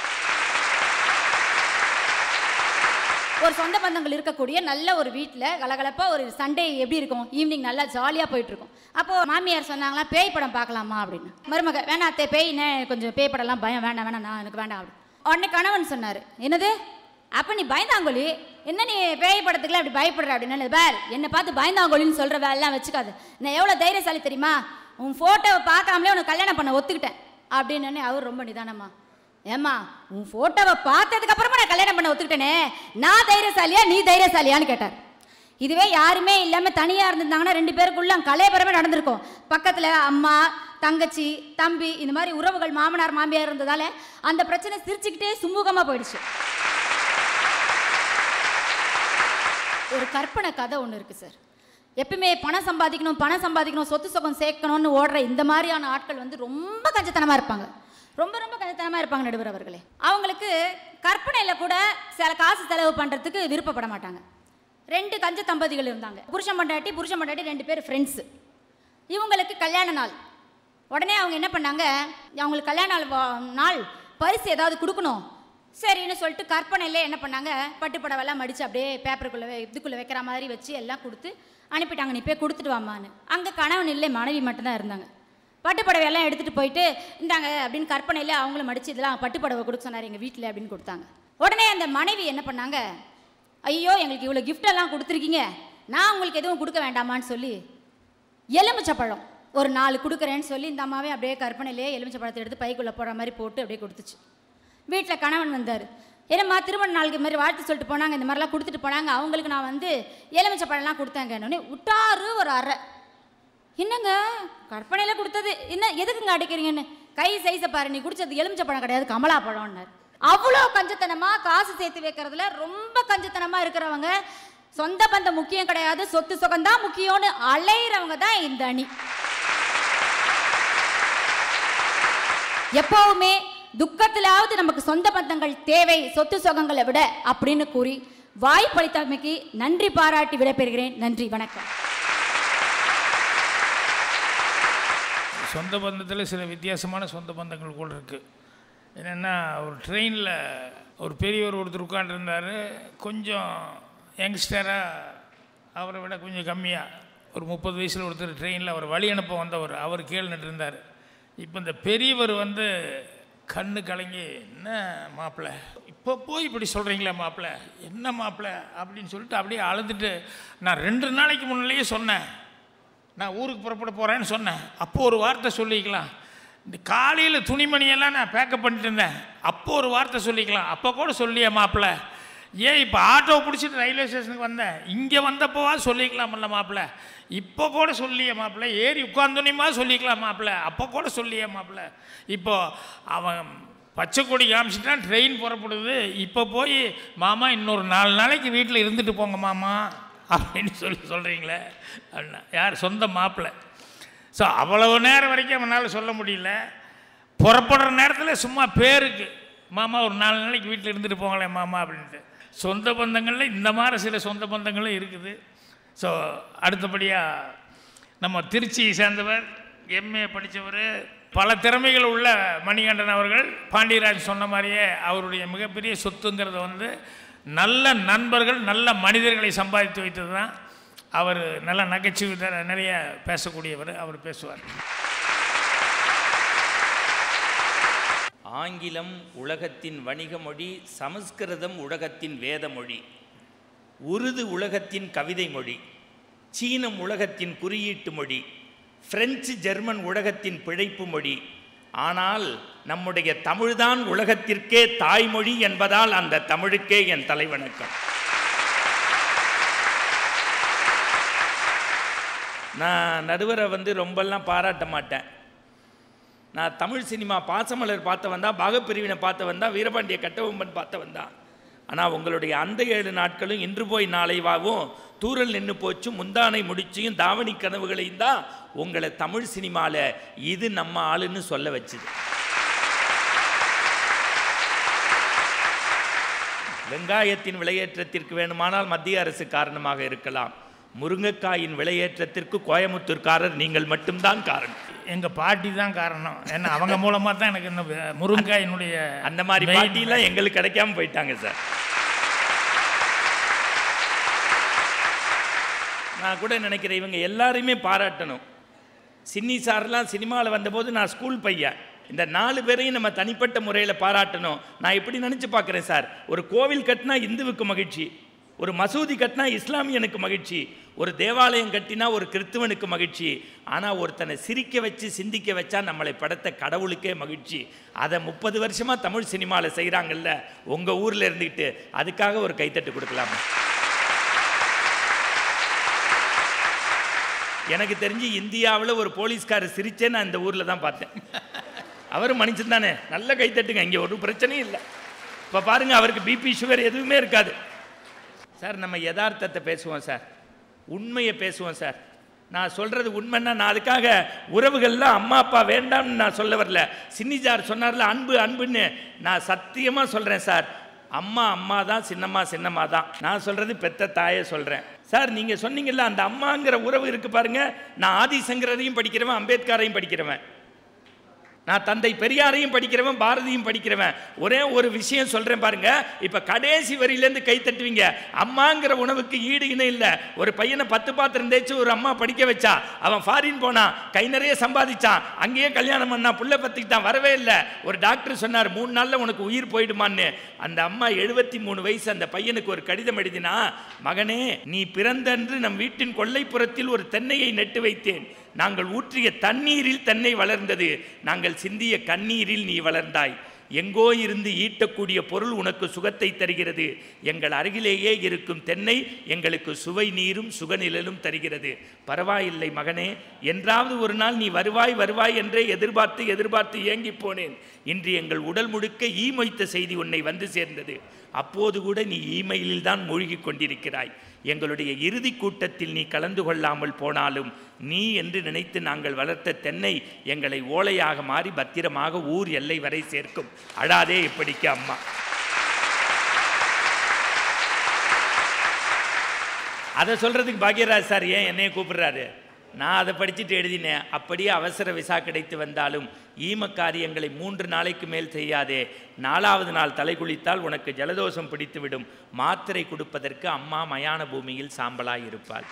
ஒரு சொந்த பந்தங்கள் இருக்கக்கூடிய நல்ல ஒரு வீட்டில் கலகலப்பாக ஒரு சண்டே எப்படி இருக்கும் ஈவினிங் நல்லா ஜாலியாக போயிட்டு இருக்கும் அப்போ மாமியார் சொன்னாங்களா பேய் படம் பார்க்கலாமா அப்படின்னு மருமக வேணாம் அத்தை பேய்னே கொஞ்சம் பேய் படம்லாம் பயம் வேண்டாம் வேணாம் நான் எனக்கு வேண்டாம் அப்படி உடனே கணவன் சொன்னார் என்னது அப்போ நீ பயந்தாங்கொலி என்ன நீ பேய் படத்துக்குலாம் அப்படி பயப்படுற அப்படின்னு பார் என்னை பார்த்து பயந்தாங்கொலின்னு சொல்கிற வேலைலாம் வச்சுக்காது நான் எவ்வளோ தைரியசாலி தெரியுமா உன் ஃபோட்டோவை பார்க்காமலே உனக்கு கல்யாணம் பண்ண ஒத்துக்கிட்டேன் அப்படின்னு அவர் ரொம்ப நிதானமா ஏம்மா உன் ஃபோட்டோவை பார்த்ததுக்கு அப்புறமா நான் கல்யாணம் பண்ண ஒத்துக்கிட்டேனே நான் தைரியசாலியா நீ தைரியசாலியான்னு கேட்டார் இதுவே யாருமே இல்லாம தனியா இருந்திருந்தாங்கன்னா ரெண்டு பேருக்குள்ள கலையபரமே நடந்திருக்கும் பக்கத்துல அம்மா தங்கச்சி தம்பி இந்த மாதிரி உறவுகள் மாமனார் மாமியார் இருந்ததால அந்த பிரச்சனை சிரிச்சுக்கிட்டே சுமூகமா போயிடுச்சு ஒரு கற்பனை கதை ஒன்று இருக்குது சார் எப்பவுமே பணம் சம்பாதிக்கணும் பணம் சம்பாதிக்கணும் சொத்து சுகம் சேர்க்கணும்னு ஓடுற இந்த மாதிரியான ஆட்கள் வந்து ரொம்ப கஞ்சத்தனமாக இருப்பாங்க ரொம்ப ரொம்ப கஞ்சத்தனமாக இருப்பாங்க நடுவர் அவர்களே அவங்களுக்கு கற்பனையில் கூட சில காசு செலவு பண்ணுறதுக்கு விருப்பப்பட மாட்டாங்க ரெண்டு கஞ்ச தம்பதிகள் இருந்தாங்க புருஷன் பொண்டாட்டி புருஷன் பொண்டாட்டி ரெண்டு பேர் ஃப்ரெண்ட்ஸு இவங்களுக்கு கல்யாண நாள் உடனே அவங்க என்ன பண்ணாங்க அவங்களுக்கு கல்யாண நாள் வா- நாள் பரிசு ஏதாவது கொடுக்கணும் சரின்னு சொல்லிட்டு கற்பனையிலே என்ன பண்ணாங்க பட்டுப்படவெல்லாம் மடித்து அப்படியே பேப்பருக்குள்ளே வை- இதுக்குள்ளே வைக்கிற மாதிரி வச்சு எல்லாம் கொடுத்து அனுப்பிட்டாங்க நீ போய் கொடுத்துட்டு வாமான்னு அங்கே கணவன் இல்லை மனைவி மட்டும்தான் இருந்தாங்க பட்டுப்படவையெல்லாம் எடுத்துகிட்டு போயிட்டு இந்தாங்க அப்படின்னு கற்பனையில அவங்களும் மடித்து இதெல்லாம் பட்டுப்படவை கொடுக்க சொன்னார் எங்கள் வீட்டில் அப்படின்னு கொடுத்தாங்க உடனே அந்த மனைவி என்ன பண்ணாங்க ஐயோ எங்களுக்கு இவ்வளோ gift எல்லாம் கொடுத்துருக்கீங்க நான் உங்களுக்கு எதுவும் கொடுக்க வேண்டாமான்னு சொல்லி எலுமிச்சப்பழம் ஒரு நாலு கொடுக்குறேன்னு சொல்லி இந்த அம்மாவே அப்படியே கற்பனையிலே எலுமிச்சப்பழத்தை எடுத்து பைக்குள்ளே போடுற மாதிரி போட்டு அப்படியே கொடுத்துச்சு வீட்டில் கணவன் வந்தார் என்னம்மா திருமண நாளுக்கு மாதிரி வாழ்த்து சொல்லிட்டு போனாங்க இந்த மாதிரிலாம் கொடுத்துட்டு போனாங்க அவங்களுக்கு நான் வந்து எலுமிச்சப்பழம்லாம் கொடுத்தேங்கன்னு விட்டாரு ஒரு அறை என்னங்க கற்பனையில் கொடுத்தது என்ன எதுக்குங்க அடிக்கிறீங்கன்னு கை சைஸை பாரு நீ குடிச்சது எலுமிச்சப்பழம் கிடையாது கமலா பழம்னார் அவ்வளோ கஞ்சத்தனமா காசு சேர்த்து வைக்கிறதுல ரொம்ப கஞ்சத்தனமா இருக்கிறவங்க சொந்த பந்தம் முக்கியம் கிடையாது சொத்து சுகம்தான் முக்கியம்னு அலையிறவங்க தான் இந்த அணி எப்பவுமே துக்கத்திலாவது நமக்கு சொந்த பந்தங்கள் தேவை சொத்து சுகங்களை விட அப்படின்னு கூறி வாய்ப்பளித்தமைக்கு நன்றி பாராட்டி விடைபெறுகிறேன் நன்றி வணக்கம் சொந்த பந்தத்தில் சில வித்தியாசமான சொந்த பந்தங்கள் கூட இருக்குது என்னென்னா ஒரு ட்ரெயினில் ஒரு பெரியவர் ஒருத்தர் உட்காண்டிருந்தார் கொஞ்சம் யங்ஸ்டராக அவரை விட கொஞ்சம் கம்மியாக ஒரு முப்பது வயசில் ஒருத்தர் ட்ரெயினில் அவர் வழி அனுப்ப வந்தவர் அவர் கேள்னுட்டு இருந்தார் இப்போ இந்த பெரியவர் வந்து கண்ணு கலங்கி என்ன மாப்பிள்ளை இப்போ போய் இப்படி சொல்கிறீங்களா மாப்பிள்ளை என்ன மாப்பிள்ளை அப்படின்னு சொல்லிட்டு அப்படியே அழுதுட்டு நான் ரெண்டு நாளைக்கு முன்னாலேயே சொன்னேன் நான் ஊருக்கு புறப்பட போகிறேன்னு சொன்னேன் அப்போ ஒரு வார்த்தை சொல்லிக்கலாம் இந்த காலையில் துணிமணியெல்லாம் நான் பேக்கப் பண்ணிட்டு இருந்தேன் அப்போ ஒரு வார்த்தை சொல்லிக்கலாம் அப்போ கூட சொல்லியே மாப்பிள்ள ஏன் இப்போ ஆட்டோ பிடிச்சிட்டு ரயில்வே ஸ்டேஷனுக்கு வந்தேன் இங்கே வந்தப்போவா சொல்லிக்கலாமல்ல மாப்பிள்ள இப்போ கூட சொல்லியே மாப்பிள்ள ஏறி உட்காந்துனியுமா சொல்லிக்கலாம் மாப்பிள்ள அப்போ கூட சொல்லியே மாப்பிள்ள இப்போ அவன் பச்சை கொடி காமிச்சிட்டான் ட்ரெயின் புறப்படுது இப்போ போய் மாமா இன்னொரு நாலு நாளைக்கு வீட்டில் இருந்துட்டு போங்க மாமா அப்படின்னு சொல்லி சொல்கிறீங்களே அப்படின்னா யார் சொந்த மாப்பிள்ளை ஸோ அவ்வளவு நேரம் வரைக்கும் அவனால் சொல்ல முடியல புறப்படுற நேரத்தில் சும்மா பேருக்கு மாமா ஒரு நாலு நாளைக்கு வீட்டில் இருந்துட்டு போங்களேன் மாமா அப்படின்ட்டு சொந்த பந்தங்களில் இந்த மாதிரி சில சொந்த பந்தங்களும் இருக்குது ஸோ அடுத்தபடியாக நம்ம திருச்சியை சேர்ந்தவர் எம்ஏ படித்தவர் பல திறமைகள் உள்ள மணிகண்டன் அவர்கள் பாண்டியராஜ் சொன்ன மாதிரியே அவருடைய மிகப்பெரிய சொத்துங்கிறது வந்து நல்ல நண்பர்கள் நல்ல மனிதர்களை சம்பாதித்து வைத்தது தான் அவர் நல்ல நகைச்சுவை நிறைய பேசக்கூடியவர் அவர் பேசுவார் ஆங்கிலம் உலகத்தின் வணிக மொழி சமஸ்கிருதம் உலகத்தின் வேத மொழி உருது உலகத்தின் கவிதை மொழி சீனம் உலகத்தின் குறியீட்டு மொழி பிரெஞ்சு ஜெர்மன் உலகத்தின் பிழைப்பு மொழி ஆனால் நம்முடைய தமிழ்தான் உலகத்திற்கே தாய்மொழி என்பதால் அந்த தமிழுக்கே என் தலைவணக்கம் நான் நடுவரை வந்து ரொம்பலாம் பாராட்ட மாட்டேன் நான் தமிழ் சினிமா பாசமலர் பார்த்தவன் தான் பாகப்பிரிவினை பார்த்தவன் தான் வீரபாண்டிய கட்டபொம்மன் பார்த்தவன் தான் ஆனால் உங்களுடைய அந்த ஏழு நாட்களும் இன்று போய் நாளை வாவும் தூரல் நின்று போச்சு முந்தானை முடிச்சியும் தாவணி கனவுகளையும் தான் உங்களை தமிழ் சினிமாவில் இது நம்ம ஆளுன்னு சொல்ல வச்சுது வெங்காயத்தின் விலையேற்றத்திற்கு வேணுமானால் மத்திய அரசு காரணமாக இருக்கலாம் முருங்கைக்காயின் விலையேற்றத்திற்கு கோயமுத்தூர்காரர் நீங்கள் மட்டும்தான் காரணம் எங்கள் பாட்டி தான் காரணம் ஏன்னா அவங்க மூலமாக தான் எனக்கு இந்த முருங்காயினுடைய அந்த மாதிரி main- பாட்டிலாம் எங்களுக்கு கிடைக்காம போயிட்டாங்க சார் நான் கூட நினைக்கிறேன் இவங்க எல்லாரையுமே பாராட்டணும் சின்னி சார்லாம் சினிமாவில் வந்தபோது நான் ஸ்கூல் பையன் இந்த நாலு பேரையும் நம்ம தனிப்பட்ட முறையில் பாராட்டணும் நான் எப்படி நினச்சி பார்க்குறேன் சார் ஒரு கோவில் கட்டினா இந்துவுக்கு மகிழ்ச்சி ஒரு மசூதி கட்டினா இஸ்லாமியனுக்கு மகிழ்ச்சி ஒரு தேவாலயம் கட்டினா ஒரு கிறிஸ்துவனுக்கு மகிழ்ச்சி ஆனால் ஒருத்தனை சிரிக்க வச்சு சிந்திக்க வச்சா நம்மளை படைத்த கடவுளுக்கே மகிழ்ச்சி அதை முப்பது வருஷமாக தமிழ் சினிமாவில் செய்கிறாங்கல்ல உங்கள் ஊரில் இருந்துக்கிட்டு அதுக்காக ஒரு கைத்தட்டு கொடுக்கலாமா எனக்கு தெரிஞ்சு இந்தியாவில் ஒரு போலீஸ்காரர் சிரிச்சே நான் இந்த ஊரில் தான் பார்த்தேன் அவரும் மனுஷன் தானே நல்ல கைத்தட்டுங்க இங்கே ஒரு பிரச்சனையும் இல்லை இப்போ பாருங்க அவருக்கு பிபி சுகர் எதுவுமே இருக்காது சார் நம்ம யதார்த்தத்தை பேசுவோம் சார் உண்மையை பேசுவோம் சார் நான் சொல்கிறது உண்மைன்னா நான் அதுக்காக உறவுகள்லாம் அம்மா அப்பா வேண்டாம்னு நான் சொல்ல வரல சின்னிஜார் சொன்னார்ல அன்பு அன்புன்னு நான் சத்தியமாக சொல்கிறேன் சார் அம்மா அம்மா தான் சின்னம்மா சின்னம்மா தான் நான் சொல்கிறது பெத்த தாயை சொல்கிறேன் சார் நீங்கள் சொன்னீங்கல்ல அந்த அம்மாங்கிற உறவு இருக்கு பாருங்க நான் ஆதிசங்கரையும் படிக்கிறவன் அம்பேத்கரையும் படிக்கிறவன் நான் தந்தை பெரியாரையும் படிக்கிறவன் பாரதியும் படிக்கிறவன் ஒரே ஒரு விஷயம் சொல்றேன் பாருங்க இப்ப கடைசி வரியிலேருந்து கை தட்டுவீங்க அம்மாங்கிற உணவுக்கு ஈடு இணை இல்லை ஒரு பையனை பத்து பாத்திரம் தேய்ச்சி ஒரு அம்மா படிக்க வச்சா அவன் ஃபாரின் போனான் கை நிறைய சம்பாதிச்சான் அங்கேயே கல்யாணம் பண்ணா புள்ள பத்திக்கிட்டான் வரவே இல்லை ஒரு டாக்டர் சொன்னார் மூணு நாள்ல உனக்கு உயிர் போயிடுமான்னு அந்த அம்மா எழுபத்தி மூணு வயசு அந்த பையனுக்கு ஒரு கடிதம் எழுதினா மகனே நீ பிறந்தன்று நம் வீட்டின் கொல்லைப்புறத்தில் ஒரு தென்னையை நட்டு வைத்தேன் நாங்கள் ஊற்றிய தண்ணீரில் தென்னை வளர்ந்தது நாங்கள் சிந்திய கண்ணீரில் நீ வளர்ந்தாய் எங்கோ இருந்து ஈட்டக்கூடிய பொருள் உனக்கு சுகத்தை தருகிறது எங்கள் அருகிலேயே இருக்கும் தென்னை எங்களுக்கு சுவை நீரும் சுகநிழலும் தருகிறது பரவாயில்லை மகனே என்றாவது ஒரு நாள் நீ வருவாய் வருவாய் என்றே எதிர்பார்த்து எதிர்பார்த்து ஏங்கி போனேன் இன்று எங்கள் உடல் முழுக்க ஈ மொய்த்த செய்தி உன்னை வந்து சேர்ந்தது அப்போது கூட நீ ஈமெயிலில் தான் மூழ்கிக் கொண்டிருக்கிறாய் எங்களுடைய இறுதி கூட்டத்தில் நீ கலந்து கொள்ளாமல் போனாலும் நீ என்று நினைத்து நாங்கள் வளர்த்த தென்னை எங்களை ஓலையாக மாறி பத்திரமாக ஊர் எல்லை வரை சேர்க்கும் அழாதே இப்படிக்கு அம்மா அதை சொல்றதுக்கு பாக்யராஜ் சார் ஏன் என்னைய கூப்பிடுறாரு நான் அதை படிச்சுட்டு எழுதினேன் அப்படியே அவசர விசா கிடைத்து வந்தாலும் ஈம காரியங்களை மூன்று நாளைக்கு மேல் செய்யாதே நாலாவது நாள் தலை குளித்தால் உனக்கு ஜலதோஷம் பிடித்துவிடும் மாத்திரை கொடுப்பதற்கு அம்மா மயான பூமியில் சாம்பலாய் இருப்பாள்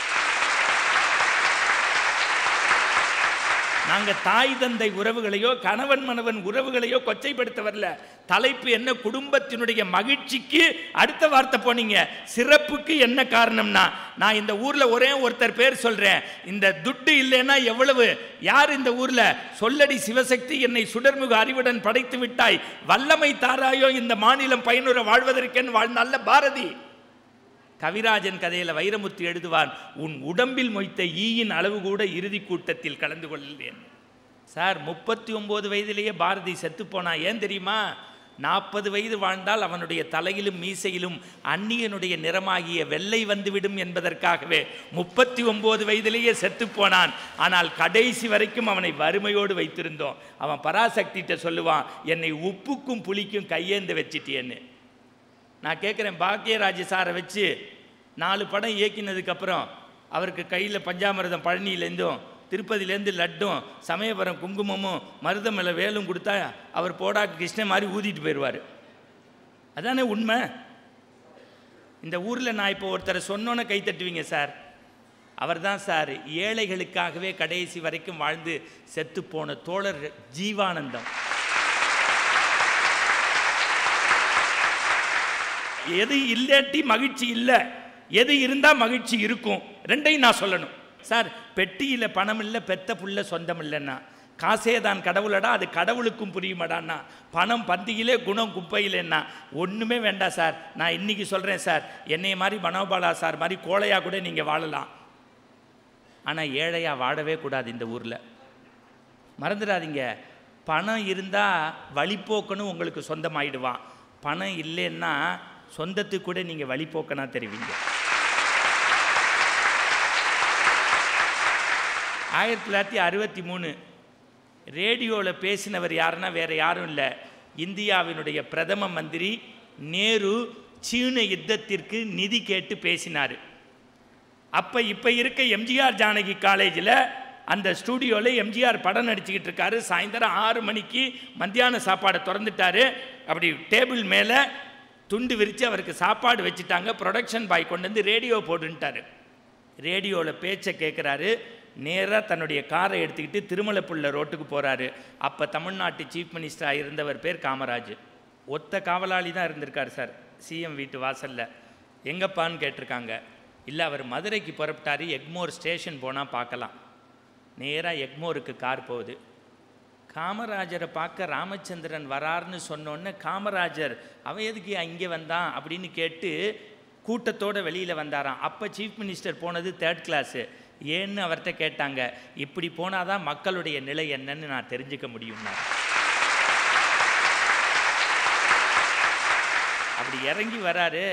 நாங்க தாய் தந்தை உறவுகளையோ கணவன் மனவன் உறவுகளையோ கொச்சைப்படுத்த வரல தலைப்பு என்ன குடும்பத்தினுடைய மகிழ்ச்சிக்கு அடுத்த வார்த்தை போனீங்க சிறப்புக்கு என்ன காரணம்னா நான் இந்த ஊர்ல ஒரே ஒருத்தர் பேர் சொல்றேன் இந்த துட்டு இல்லைன்னா எவ்வளவு யார் இந்த ஊர்ல சொல்லடி சிவசக்தி என்னை சுடர்முக அறிவுடன் படைத்து விட்டாய் வல்லமை தாராயோ இந்த மாநிலம் பயனுற வாழ்வதற்கென்னு வாழ்ந்த பாரதி கவிராஜன் கதையில் வைரமுத்து எழுதுவான் உன் உடம்பில் மொய்த்த ஈயின் அளவு கூட இறுதி கூட்டத்தில் கலந்து கொள்கிறேன் சார் முப்பத்தி ஒம்பது வயதிலேயே பாரதி செத்துப்போனா ஏன் தெரியுமா நாற்பது வயது வாழ்ந்தால் அவனுடைய தலையிலும் மீசையிலும் அந்நியனுடைய நிறமாகிய வெள்ளை வந்துவிடும் என்பதற்காகவே முப்பத்தி ஒம்பது வயதிலேயே செத்துப்போனான் ஆனால் கடைசி வரைக்கும் அவனை வறுமையோடு வைத்திருந்தோம் அவன் பராசக்திகிட்ட சொல்லுவான் என்னை உப்புக்கும் புளிக்கும் கையேந்து வச்சிட்டியேன்னு நான் கேட்குறேன் பாக்கியராஜ் சாரை வச்சு நாலு படம் இயக்கினதுக்கப்புறம் அவருக்கு கையில் பஞ்சாமிரதம் பழனியிலேருந்தும் திருப்பதியிலேருந்து லட்டும் சமயபுரம் குங்குமமும் மருதமலை வேலும் கொடுத்தா அவர் போடா கிருஷ்ணன் மாதிரி ஊதிட்டு போயிடுவார் அதானே உண்மை இந்த ஊரில் நான் இப்போ ஒருத்தரை சொன்னோன்னே கை தட்டுவீங்க சார் அவர்தான் சார் ஏழைகளுக்காகவே கடைசி வரைக்கும் வாழ்ந்து செத்துப்போன தோழர் ஜீவானந்தம் எது இல்லாட்டி மகிழ்ச்சி இல்லை எது இருந்தால் மகிழ்ச்சி இருக்கும் ரெண்டையும் நான் சொல்லணும் சார் பெட்டியில் பணம் இல்லை பெத்த புள்ள சொந்தம் இல்லைன்னா காசே தான் கடவுளடா அது கடவுளுக்கும் புரியுமாடான்னா பணம் பந்தியிலே குணம் குப்பையிலேன்னா ஒன்றுமே வேண்டாம் சார் நான் இன்னைக்கு சொல்கிறேன் சார் என்னைய மாதிரி மனோபாலா சார் மாதிரி கோழையாக கூட நீங்கள் வாழலாம் ஆனால் ஏழையாக வாழவே கூடாது இந்த ஊரில் மறந்துடாதீங்க பணம் இருந்தால் வழிப்போக்கணும் உங்களுக்கு சொந்தமாயிடுவான் பணம் இல்லைன்னா சொந்தத்துக்கு கூட நீங்கள் வழிப்போக்கனா தெரிவிங்க ஆயிரத்தி தொள்ளாயிரத்தி அறுபத்தி மூணு ரேடியோவில் பேசினவர் யாருன்னா வேற யாரும் இல்லை இந்தியாவினுடைய பிரதம மந்திரி நேரு சீன யுத்தத்திற்கு நிதி கேட்டு பேசினார் அப்போ இப்போ இருக்க எம்ஜிஆர் ஜானகி காலேஜில் அந்த ஸ்டூடியோவில் எம்ஜிஆர் படம் நடிச்சுக்கிட்டு இருக்காரு சாயந்தரம் ஆறு மணிக்கு மத்தியான சாப்பாடை திறந்துட்டாரு அப்படி டேபிள் மேலே துண்டு விரித்து அவருக்கு சாப்பாடு வச்சுட்டாங்க ப்ரொடக்ஷன் பாய் கொண்டு வந்து ரேடியோ போட்டுன்ட்டாரு ரேடியோவில் பேச்சை கேட்குறாரு நேராக தன்னுடைய காரை எடுத்துக்கிட்டு திருமலைப்புள்ள ரோட்டுக்கு போகிறாரு அப்போ தமிழ்நாட்டு சீஃப் மினிஸ்டராக இருந்தவர் பேர் காமராஜ் ஒத்த காவலாளி தான் இருந்திருக்கார் சார் சிஎம் வீட்டு வாசலில் எங்கப்பான்னு கேட்டிருக்காங்க இல்லை அவர் மதுரைக்கு புறப்பட்டாரு எக்மோர் ஸ்டேஷன் போனால் பார்க்கலாம் நேராக எக்மோருக்கு கார் போகுது காமராஜரை பார்க்க ராமச்சந்திரன் வரார்னு சொன்னோன்னே காமராஜர் அவன் எதுக்கு இங்கே வந்தான் அப்படின்னு கேட்டு கூட்டத்தோட வெளியில் வந்தாராம் அப்போ சீஃப் மினிஸ்டர் போனது தேர்ட் கிளாஸு ஏன்னு அவர்கிட்ட கேட்டாங்க இப்படி போனாதான் மக்களுடைய நிலை என்னன்னு நான் தெரிஞ்சுக்க முடியும்னா அப்படி இறங்கி வராரு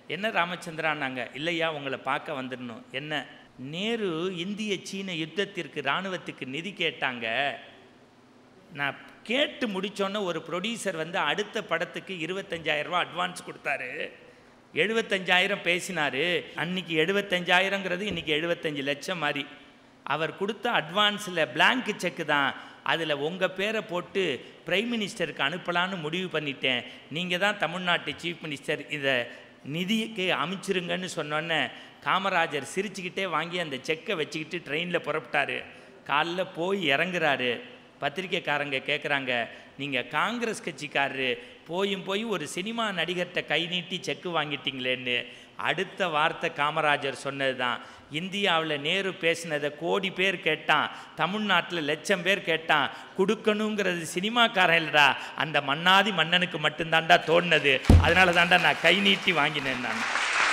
என்ன ராமச்சந்திரான்னாங்க இல்லையா உங்களை பார்க்க வந்துடணும் என்ன நேரு இந்திய சீன யுத்தத்திற்கு இராணுவத்துக்கு நிதி கேட்டாங்க நான் கேட்டு முடிச்சோன்னே ஒரு ப்ரொடியூசர் வந்து அடுத்த படத்துக்கு 25000 ரூபாய் அட்வான்ஸ் கொடுத்தாரு எழுபத்தஞ்சாயிரம் பேசினார் அன்னைக்கு எழுபத்தஞ்சாயிரங்கிறது இன்னைக்கு எழுபத்தஞ்சு லட்சம் மாதிரி அவர் கொடுத்த அட்வான்ஸில் blank செக்கு தான் அதில் உங்கள் பேரை போட்டு பிரைம் மினிஸ்டருக்கு அனுப்பலான்னு முடிவு பண்ணிட்டேன் நீங்கள் தான் தமிழ்நாட்டு சீஃப் மினிஸ்டர் இதை நிதிக்கு அமைச்சிருங்கன்னு சொன்னோன்னே காமராஜர் சிரிச்சுக்கிட்டே வாங்கி அந்த செக்கை வச்சுக்கிட்டு ட்ரெயினில் புறப்பட்டாரு காலைல போய் இறங்குறாரு பத்திரிக்கைக்காரங்க கேட்குறாங்க நீங்கள் காங்கிரஸ் கட்சிக்காரரு போயும் போய் ஒரு சினிமா நடிகர்கிட்ட கை நீட்டி செக்கு வாங்கிட்டீங்களேன்னு அடுத்த வார்த்தை காமராஜர் சொன்னது தான் இந்தியாவில் நேரு பேசினதை கோடி பேர் கேட்டான் தமிழ்நாட்டில் லட்சம் பேர் கேட்டான் கொடுக்கணுங்கிறது சினிமாக்காரன் இல்லடா அந்த மன்னாதி மன்னனுக்கு மட்டும்தான்டா தோணுனது அதனால தான்டா நான் கை நீட்டி வாங்கினேன் நான்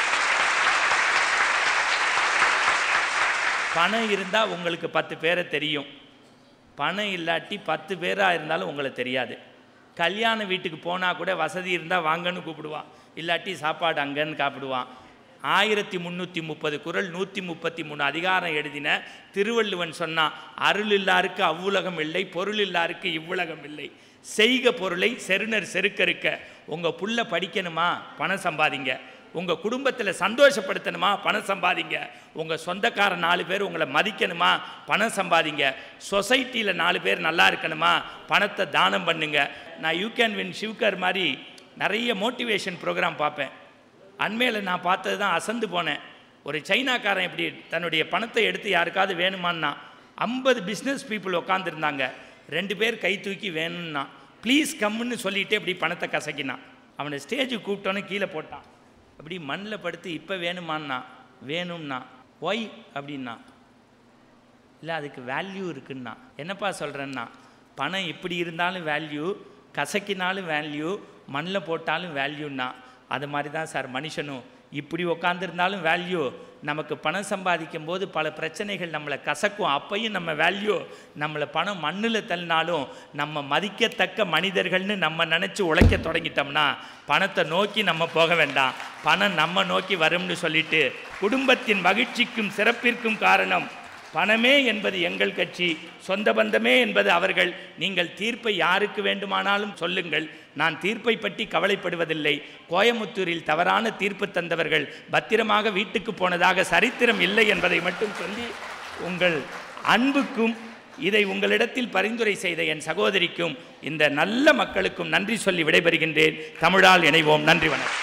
பணம் இருந்தால் உங்களுக்கு பத்து பேரை தெரியும் பணம் இல்லாட்டி பத்து பேராக இருந்தாலும் உங்களை தெரியாது கல்யாண வீட்டுக்கு போனால் கூட வசதி இருந்தால் வாங்கன்னு கூப்பிடுவான் இல்லாட்டி சாப்பாடு அங்கன்னு சாப்பிடுவான் ஆயிரத்தி முந்நூற்றி முப்பது குரல் நூற்றி முப்பத்தி மூணு அதிகாரம் எழுதின திருவள்ளுவன் சொன்னான் அருள் இல்லாருக்கு அவ்வுலகம் இல்லை பொருள் இல்லாருக்கு இவ்வுலகம் இல்லை செய்க பொருளை செருணர் செருக்கறுக்க உங்கள் புள்ள படிக்கணுமா பணம் சம்பாதிங்க உங்கள் குடும்பத்தில் சந்தோஷப்படுத்தணுமா பணம் சம்பாதிங்க உங்கள் சொந்தக்கார நாலு பேர் உங்களை மதிக்கணுமா பணம் சம்பாதிங்க சொசைட்டியில் நாலு பேர் நல்லா இருக்கணுமா பணத்தை தானம் பண்ணுங்க நான் யூ கேன் வின் ஷிவ்கர் மாதிரி நிறைய மோட்டிவேஷன் ப்ரோக்ராம் பார்ப்பேன் அண்மையில் நான் பார்த்தது தான் அசந்து போனேன் ஒரு சைனாக்காரன் இப்படி தன்னுடைய பணத்தை எடுத்து யாருக்காவது வேணுமான்னா ஐம்பது பிஸ்னஸ் பீப்புள் உட்காந்துருந்தாங்க ரெண்டு பேர் கை தூக்கி வேணும்னா ப்ளீஸ் கம்முன்னு சொல்லிட்டு இப்படி பணத்தை கசக்கினான் அவனை ஸ்டேஜுக்கு கூப்பிட்டோன்னு கீழே போட்டான் அப்படி மண்ணில் படுத்து இப்போ வேணுமான்னா வேணும்னா ஒய் அப்படின்னா இல்லை அதுக்கு வேல்யூ இருக்குன்னா என்னப்பா சொல்கிறேன்னா பணம் எப்படி இருந்தாலும் வேல்யூ கசக்கினாலும் வேல்யூ மண்ணில் போட்டாலும் வேல்யூன்னா அது மாதிரி தான் சார் மனுஷனும் இப்படி உக்காந்துருந்தாலும் வேல்யூ நமக்கு பணம் சம்பாதிக்கும் போது பல பிரச்சனைகள் நம்மளை கசக்கும் அப்பையும் நம்ம வேல்யூ நம்மளை பணம் மண்ணில் தள்ளினாலும் நம்ம மதிக்கத்தக்க மனிதர்கள்னு நம்ம நினச்சி உழைக்க தொடங்கிட்டோம்னா பணத்தை நோக்கி நம்ம போக வேண்டாம் பணம் நம்ம நோக்கி வரும்னு சொல்லிட்டு குடும்பத்தின் மகிழ்ச்சிக்கும் சிறப்பிற்கும் காரணம் பணமே என்பது எங்கள் கட்சி சொந்த பந்தமே என்பது அவர்கள் நீங்கள் தீர்ப்பை யாருக்கு வேண்டுமானாலும் சொல்லுங்கள் நான் தீர்ப்பை பற்றி கவலைப்படுவதில்லை கோயமுத்தூரில் தவறான தீர்ப்பு தந்தவர்கள் பத்திரமாக வீட்டுக்கு போனதாக சரித்திரம் இல்லை என்பதை மட்டும் சொல்லி உங்கள் அன்புக்கும் இதை உங்களிடத்தில் பரிந்துரை செய்த என் சகோதரிக்கும் இந்த நல்ல மக்களுக்கும் நன்றி சொல்லி விடைபெறுகின்றேன் தமிழால் இணைவோம் நன்றி வணக்கம்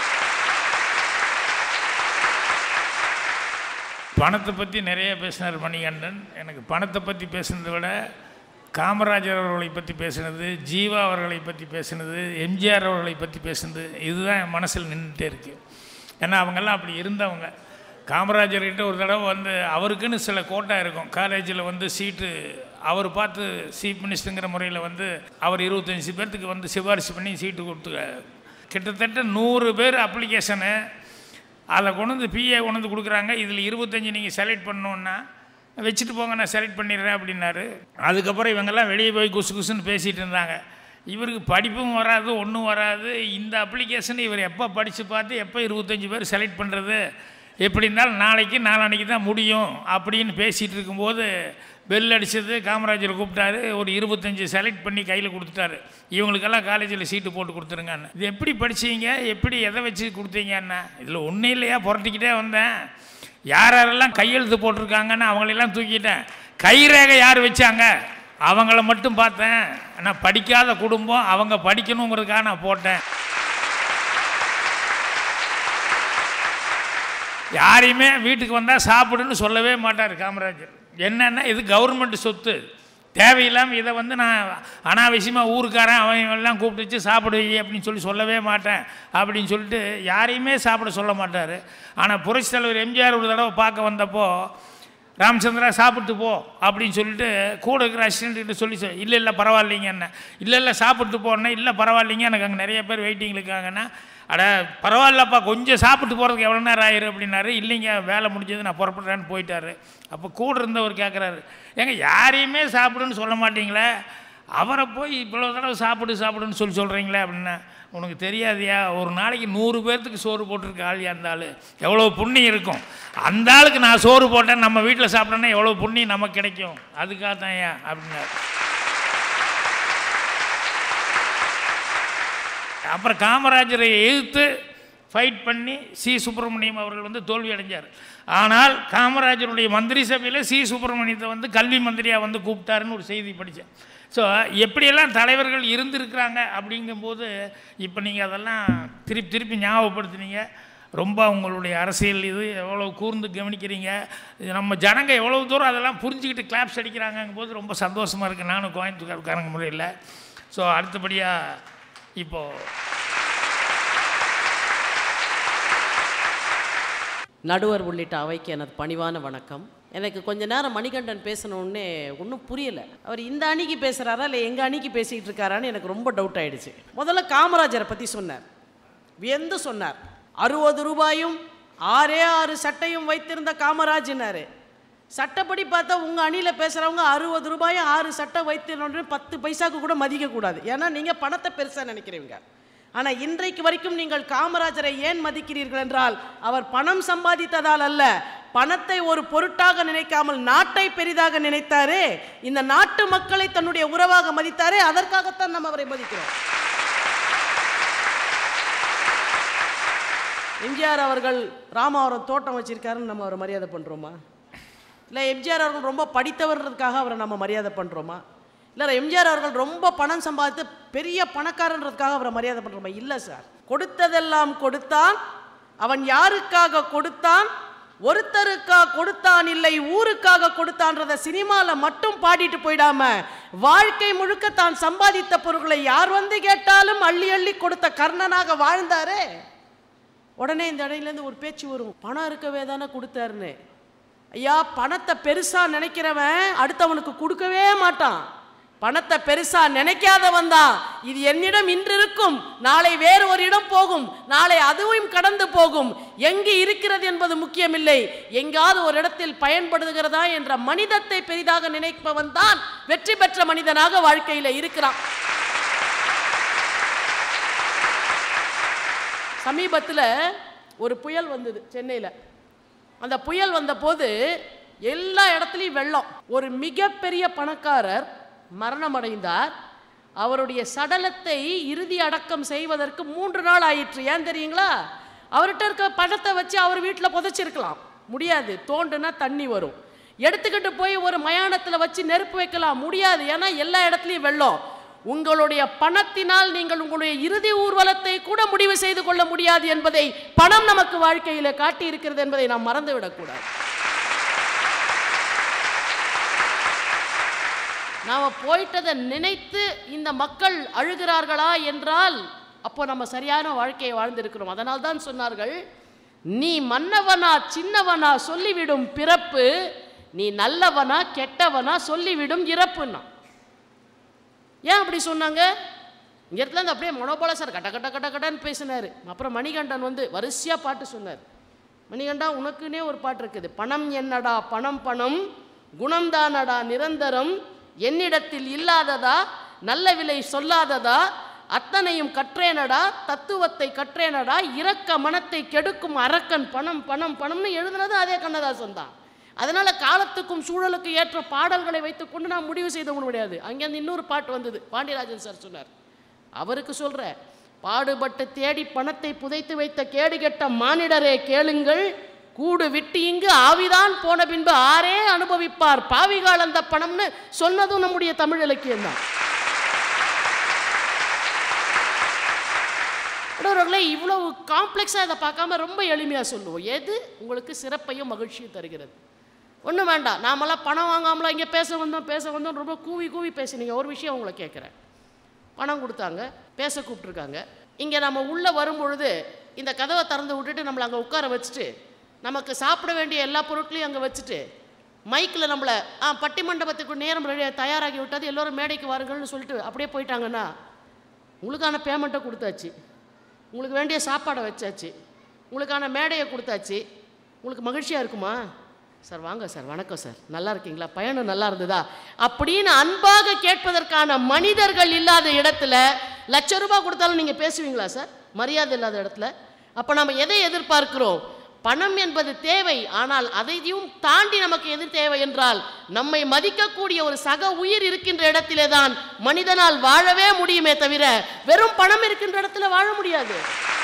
பணத்தை பற்றி நிறைய பேசினார் மணிகண்டன் எனக்கு பணத்தை பற்றி பேசுனதை விட காமராஜர் அவர்களை பற்றி பேசினது ஜீவா அவர்களை பற்றி பேசினது எம்ஜிஆர் அவர்களை பற்றி பேசினது இதுதான் என் மனசில் நின்றுட்டே இருக்கு ஏன்னா அவங்கெல்லாம் அப்படி இருந்தவங்க காமராஜர்கிட்ட ஒரு தடவை வந்து அவருக்குன்னு சில கோட்டா இருக்கும் காலேஜில் வந்து சீட்டு அவர் பார்த்து சீஃப் மினிஸ்டருங்கிற முறையில் வந்து அவர் இருபத்தஞ்சி பேர்த்துக்கு வந்து சிபாரிசு பண்ணி சீட்டு கொடுத்து கிட்டத்தட்ட நூறு பேர் அப்ளிகேஷனு அதை கொண்டு வந்து பிஏ கொண்டு வந்து கொடுக்குறாங்க இதில் இருபத்தஞ்சி நீங்கள் செலக்ட் பண்ணணுன்னா வச்சுட்டு போங்க நான் செலக்ட் பண்ணிடுறேன் அப்படின்னாரு அதுக்கப்புறம் இவங்கெல்லாம் வெளியே போய் குசு குசுன்னு பேசிகிட்டு இருந்தாங்க இவருக்கு படிப்பும் வராது ஒன்றும் வராது இந்த அப்ளிகேஷன் இவர் எப்போ படித்து பார்த்து எப்போ இருபத்தஞ்சி பேர் செலக்ட் பண்ணுறது எப்படி இருந்தாலும் நாளைக்கு நாளான்னைக்கு தான் முடியும் அப்படின்னு பேசிகிட்டு இருக்கும்போது பெல் அடித்தது காமராஜர் கூப்பிட்டாரு ஒரு இருபத்தஞ்சி செலக்ட் பண்ணி கையில் கொடுத்துட்டாரு இவங்களுக்கெல்லாம் காலேஜில் சீட்டு போட்டு கொடுத்துருங்கன்னு இது எப்படி படிச்சீங்க எப்படி எதை வச்சு கொடுத்தீங்கன்னா இதில் ஒன்றும் இல்லையா புரட்டிக்கிட்டே வந்தேன் யார் யாரெல்லாம் கையெழுத்து போட்டிருக்காங்கன்னு அவங்களெல்லாம் தூக்கிட்டேன் கைரேகை யார் வச்சாங்க அவங்கள மட்டும் பார்த்தேன் நான் படிக்காத குடும்பம் அவங்க படிக்கணுங்கிறதுக்காக நான் போட்டேன் யாரையுமே வீட்டுக்கு வந்தால் சாப்பிடுன்னு சொல்லவே மாட்டார் காமராஜர் என்னன்னா இது கவர்மெண்ட் சொத்து தேவையில்லாமல் இதை வந்து நான் அனாவசியமாக ஊருக்காரன் அவன் எல்லாம் கூப்பிட்டு வச்சு சாப்பிடு அப்படின்னு சொல்லி சொல்லவே மாட்டேன் அப்படின்னு சொல்லிட்டு யாரையுமே சாப்பிட சொல்ல மாட்டார் ஆனால் புரட்சி தலைவர் எம்ஜிஆர் ஒரு தடவை பார்க்க வந்தப்போ ராமச்சந்திரா சாப்பிட்டு போ அப்படின்னு சொல்லிட்டு கூட இருக்கிற அசிஸ்டண்ட்டு சொல்லி சொ- இல்லை இல்லை பரவாயில்லைங்க என்ன இல்லை இல்லை சாப்பிட்டு போனேன் இல்லை பரவாயில்லைங்க எனக்கு அங்கே நிறைய பேர் வெயிட்டிங்கில் இருக்காங்கன்னா அட பரவாயில்லப்பா கொஞ்சம் சாப்பிட்டு போகிறதுக்கு எவ்வளோ நேரம் ஆயிரும் அப்படின்னாரு இல்லைங்க வேலை முடிஞ்சது நான் புறப்படுறேன்னு போயிட்டாரு அப்போ கூட இருந்தவர் கேட்குறாரு ஏங்க யாரையுமே சாப்பிடுன்னு சொல்ல மாட்டீங்களே அவரை போய் இவ்வளோ தடவை சாப்பிடு சாப்பிடுன்னு சொல்லி சொல்கிறீங்களே அப்படின்னா உனக்கு தெரியாதியா ஒரு நாளைக்கு நூறு பேர்த்துக்கு சோறு போட்டிருக்க ஆள் அந்த ஆள் எவ்வளோ புண்ணியம் இருக்கும் அந்த ஆளுக்கு நான் சோறு போட்டேன் நம்ம வீட்டில் சாப்பிட்டேன்னா எவ்வளோ புண்ணியம் நமக்கு கிடைக்கும் அதுக்காக தான் ஏன் அப்படின்னாரு அப்புறம் காமராஜரை எதிர்த்து ஃபைட் பண்ணி சி சுப்பிரமணியம் அவர்கள் வந்து தோல்வி அடைஞ்சார் ஆனால் காமராஜருடைய மந்திரி சபையில் சி சுப்பிரமணியத்தை வந்து கல்வி மந்திரியாக வந்து கூப்பிட்டாருன்னு ஒரு செய்தி படித்தேன் ஸோ எப்படியெல்லாம் தலைவர்கள் இருந்திருக்கிறாங்க அப்படிங்கும்போது இப்போ நீங்கள் அதெல்லாம் திருப்பி திருப்பி ஞாபகப்படுத்துனீங்க ரொம்ப உங்களுடைய அரசியல் இது எவ்வளோ கூர்ந்து கவனிக்கிறீங்க இது நம்ம ஜனங்க எவ்வளோ தூரம் அதெல்லாம் புரிஞ்சுக்கிட்டு கிளாப்ஸ் அடிக்கிறாங்கங்கும் போது ரொம்ப சந்தோஷமாக இருக்குது நானும் கோயம்புத்தூர்காரங்க முறையில் ஸோ அடுத்தபடியாக இப்போது நடுவர் உள்ளிட்ட அவைக்கு எனது பணிவான வணக்கம் எனக்கு கொஞ்ச நேரம் மணிகண்டன் பேசினோடனே ஒன்றும் புரியல அவர் இந்த அணிக்கு பேசுகிறாரா இல்லை எங்கள் அணிக்கு பேசிகிட்டு இருக்காரான்னு எனக்கு ரொம்ப டவுட் ஆயிடுச்சு முதல்ல காமராஜரை பற்றி சொன்னார் வியந்து சொன்னார் அறுபது ரூபாயும் ஆறே ஆறு சட்டையும் வைத்திருந்த காமராஜினாரு சட்டப்படி பார்த்தா உங்கள் அணியில் பேசுகிறவங்க அறுபது ரூபாயும் ஆறு சட்டை வைத்திருந்தோன்னு பத்து பைசாக்கு கூட மதிக்கக்கூடாது ஏன்னா நீங்கள் பணத்தை பெருசாக நினைக்கிறீங்க ஆனால் இன்றைக்கு வரைக்கும் நீங்கள் காமராஜரை ஏன் மதிக்கிறீர்கள் என்றால் அவர் பணம் சம்பாதித்ததால் அல்ல பணத்தை ஒரு பொருட்டாக நினைக்காமல் நாட்டை பெரிதாக நினைத்தாரே இந்த நாட்டு மக்களை தன்னுடைய உறவாக மதித்தாரே அதற்காகத்தான் நம்ம அவரை மதிக்கிறோம் எம்ஜிஆர் அவர்கள் ராமாவரம் தோட்டம் வச்சிருக்காருன்னு நம்ம அவரை மரியாதை பண்ணுறோமா இல்லை எம்ஜிஆர் அவர்கள் ரொம்ப படித்தவர்ன்றதுக்காக அவரை நம்ம மரியாதை பண்ணுறோமா இல்லை எம்ஜிஆர் அவர்கள் ரொம்ப பணம் சம்பாதித்து பெரிய பணக்காரன்றதுக்காக அவரை மரியாதை பண்ணுறோமா இல்லை சார் கொடுத்ததெல்லாம் கொடுத்தான் அவன் யாருக்காக கொடுத்தான் ஒருத்தருக்காக கொடுத்தான் இல்லை ஊருக்காக கொடுத்தான்றத சினிமாவில் மட்டும் பாடிட்டு போயிடாம வாழ்க்கை முழுக்க தான் சம்பாதித்த பொருட்களை யார் வந்து கேட்டாலும் அள்ளி அள்ளி கொடுத்த கர்ணனாக வாழ்ந்தாரே உடனே இந்த இடையிலேருந்து ஒரு பேச்சு வரும் பணம் இருக்கவே தானே கொடுத்தாருன்னு ஐயா பணத்தை பெருசாக நினைக்கிறவன் அடுத்தவனுக்கு கொடுக்கவே மாட்டான் பணத்தை பெருசா நினைக்காதவன் தான் இது என்னிடம் இன்று இருக்கும் நாளை வேறு ஒரு இடம் போகும் நாளை அதுவும் கடந்து போகும் எங்கு இருக்கிறது என்பது முக்கியமில்லை எங்காவது ஒரு இடத்தில் பயன்படுகிறதா என்ற மனிதத்தை பெரிதாக நினைப்பவன் தான் வெற்றி பெற்ற மனிதனாக வாழ்க்கையில இருக்கிறான் சமீபத்தில் ஒரு புயல் வந்தது சென்னையில் அந்த புயல் வந்தபோது எல்லா இடத்துலையும் வெள்ளம் ஒரு மிகப்பெரிய பணக்காரர் மரணமடைந்தார் அவருடைய சடலத்தை இறுதி அடக்கம் செய்வதற்கு மூன்று நாள் ஆயிற்று ஏன் தெரியுங்களா அவர்கிட்ட இருக்க பணத்தை வச்சு அவர் வீட்டில் புதைச்சிருக்கலாம் முடியாது தோண்டுனா தண்ணி வரும் எடுத்துக்கிட்டு போய் ஒரு மயானத்தில் வச்சு நெருப்பு வைக்கலாம் முடியாது ஏன்னா எல்லா இடத்துலையும் வெள்ளம் உங்களுடைய பணத்தினால் நீங்கள் உங்களுடைய இறுதி ஊர்வலத்தை கூட முடிவு செய்து கொள்ள முடியாது என்பதை பணம் நமக்கு வாழ்க்கையில காட்டி இருக்கிறது என்பதை நாம் மறந்துவிடக்கூடாது நாம போயிட்டதை நினைத்து இந்த மக்கள் அழுகிறார்களா என்றால் அப்போ நம்ம சரியான வாழ்க்கையை வாழ்ந்திருக்கிறோம் அதனால் தான் சொன்னார்கள் நீ மன்னவனா சின்னவனா சொல்லிவிடும் பிறப்பு நீ நல்லவனா கெட்டவனா சொல்லிவிடும் இறப்புன்னா ஏன் அப்படி சொன்னாங்க இங்க இடத்துல இருந்து அப்படியே மனோபால சார் கட்ட கட்ட கட்ட கட்டன்னு பேசினார் அப்புறம் மணிகண்டன் வந்து வரிசையாக பாட்டு சொன்னார் மணிகண்டா உனக்குன்னே ஒரு பாட்டு இருக்குது பணம் என்னடா பணம் பணம் குணம்தானடா நிரந்தரம் என்னிடத்தில் இல்லாததா நல்ல விலை சொல்லாததா அத்தனையும் கற்றேனடா தத்துவத்தை கற்றேனடா இரக்க மனத்தை கெடுக்கும் அரக்கன் பணம் பணம் பணம்னு எழுதுனது அதே கண்ணதாசன் தான் அதனால காலத்துக்கும் சூழலுக்கு ஏற்ற பாடல்களை வைத்துக்கொண்டு நான் முடிவு செய்த முடியாது அங்கேருந்து இன்னொரு பாட்டு வந்தது பாண்டியராஜன் சார் சொன்னார் அவருக்கு சொல்ற பாடுபட்டு தேடி பணத்தை புதைத்து வைத்த கேடுகெட்ட மானிடரே கேளுங்கள் கூடு விட்டு இங்கு ஆவிதான் போன பின்பு ஆரே அனுபவிப்பார் பாவிகால் அந்த பணம்னு சொன்னதும் நம்முடைய தமிழ் இலக்கியம் தான் உடவர்களே இவ்வளவு காம்ப்ளெக்ஸாக இதை பார்க்காம ரொம்ப எளிமையாக சொல்லுவோம் எது உங்களுக்கு சிறப்பையும் மகிழ்ச்சியும் தருகிறது ஒன்றும் வேண்டாம் நாமெல்லாம் பணம் வாங்காமலாம் இங்கே பேச வந்தோம் பேச வந்தோம் ரொம்ப கூவி கூவி பேசுனீங்க ஒரு விஷயம் உங்களை கேட்குறேன் பணம் கொடுத்தாங்க பேச கூப்பிட்ருக்காங்க இங்கே நம்ம உள்ளே வரும்பொழுது இந்த கதவை திறந்து விட்டுட்டு நம்மளை அங்கே உட்கார வச்சுட்டு நமக்கு சாப்பிட வேண்டிய எல்லா பொருட்களையும் அங்கே வச்சுட்டு மைக்கில் நம்மளை ஆ பட்டி மண்டபத்துக்கு நேரம் ரெடி தயாராகி விட்டது எல்லோரும் மேடைக்கு வாருங்கள்னு சொல்லிட்டு அப்படியே போயிட்டாங்கன்னா உங்களுக்கான பேமெண்ட்டை கொடுத்தாச்சு உங்களுக்கு வேண்டிய சாப்பாடை வச்சாச்சு உங்களுக்கான மேடையை கொடுத்தாச்சு உங்களுக்கு மகிழ்ச்சியாக இருக்குமா சார் வாங்க சார் வணக்கம் சார் நல்லா இருக்கீங்களா பயணம் நல்லா இருந்ததா அப்படின்னு அன்பாக கேட்பதற்கான மனிதர்கள் இல்லாத இடத்துல லட்ச ரூபாய் கொடுத்தாலும் நீங்கள் பேசுவீங்களா சார் மரியாதை இல்லாத இடத்துல அப்போ நம்ம எதை எதிர்பார்க்கிறோம் பணம் என்பது தேவை ஆனால் அதையும் தாண்டி நமக்கு எது தேவை என்றால் நம்மை மதிக்கக்கூடிய ஒரு சக உயிர் இருக்கின்ற இடத்திலே தான் மனிதனால் வாழவே முடியுமே தவிர வெறும் பணம் இருக்கின்ற இடத்துல வாழ முடியாது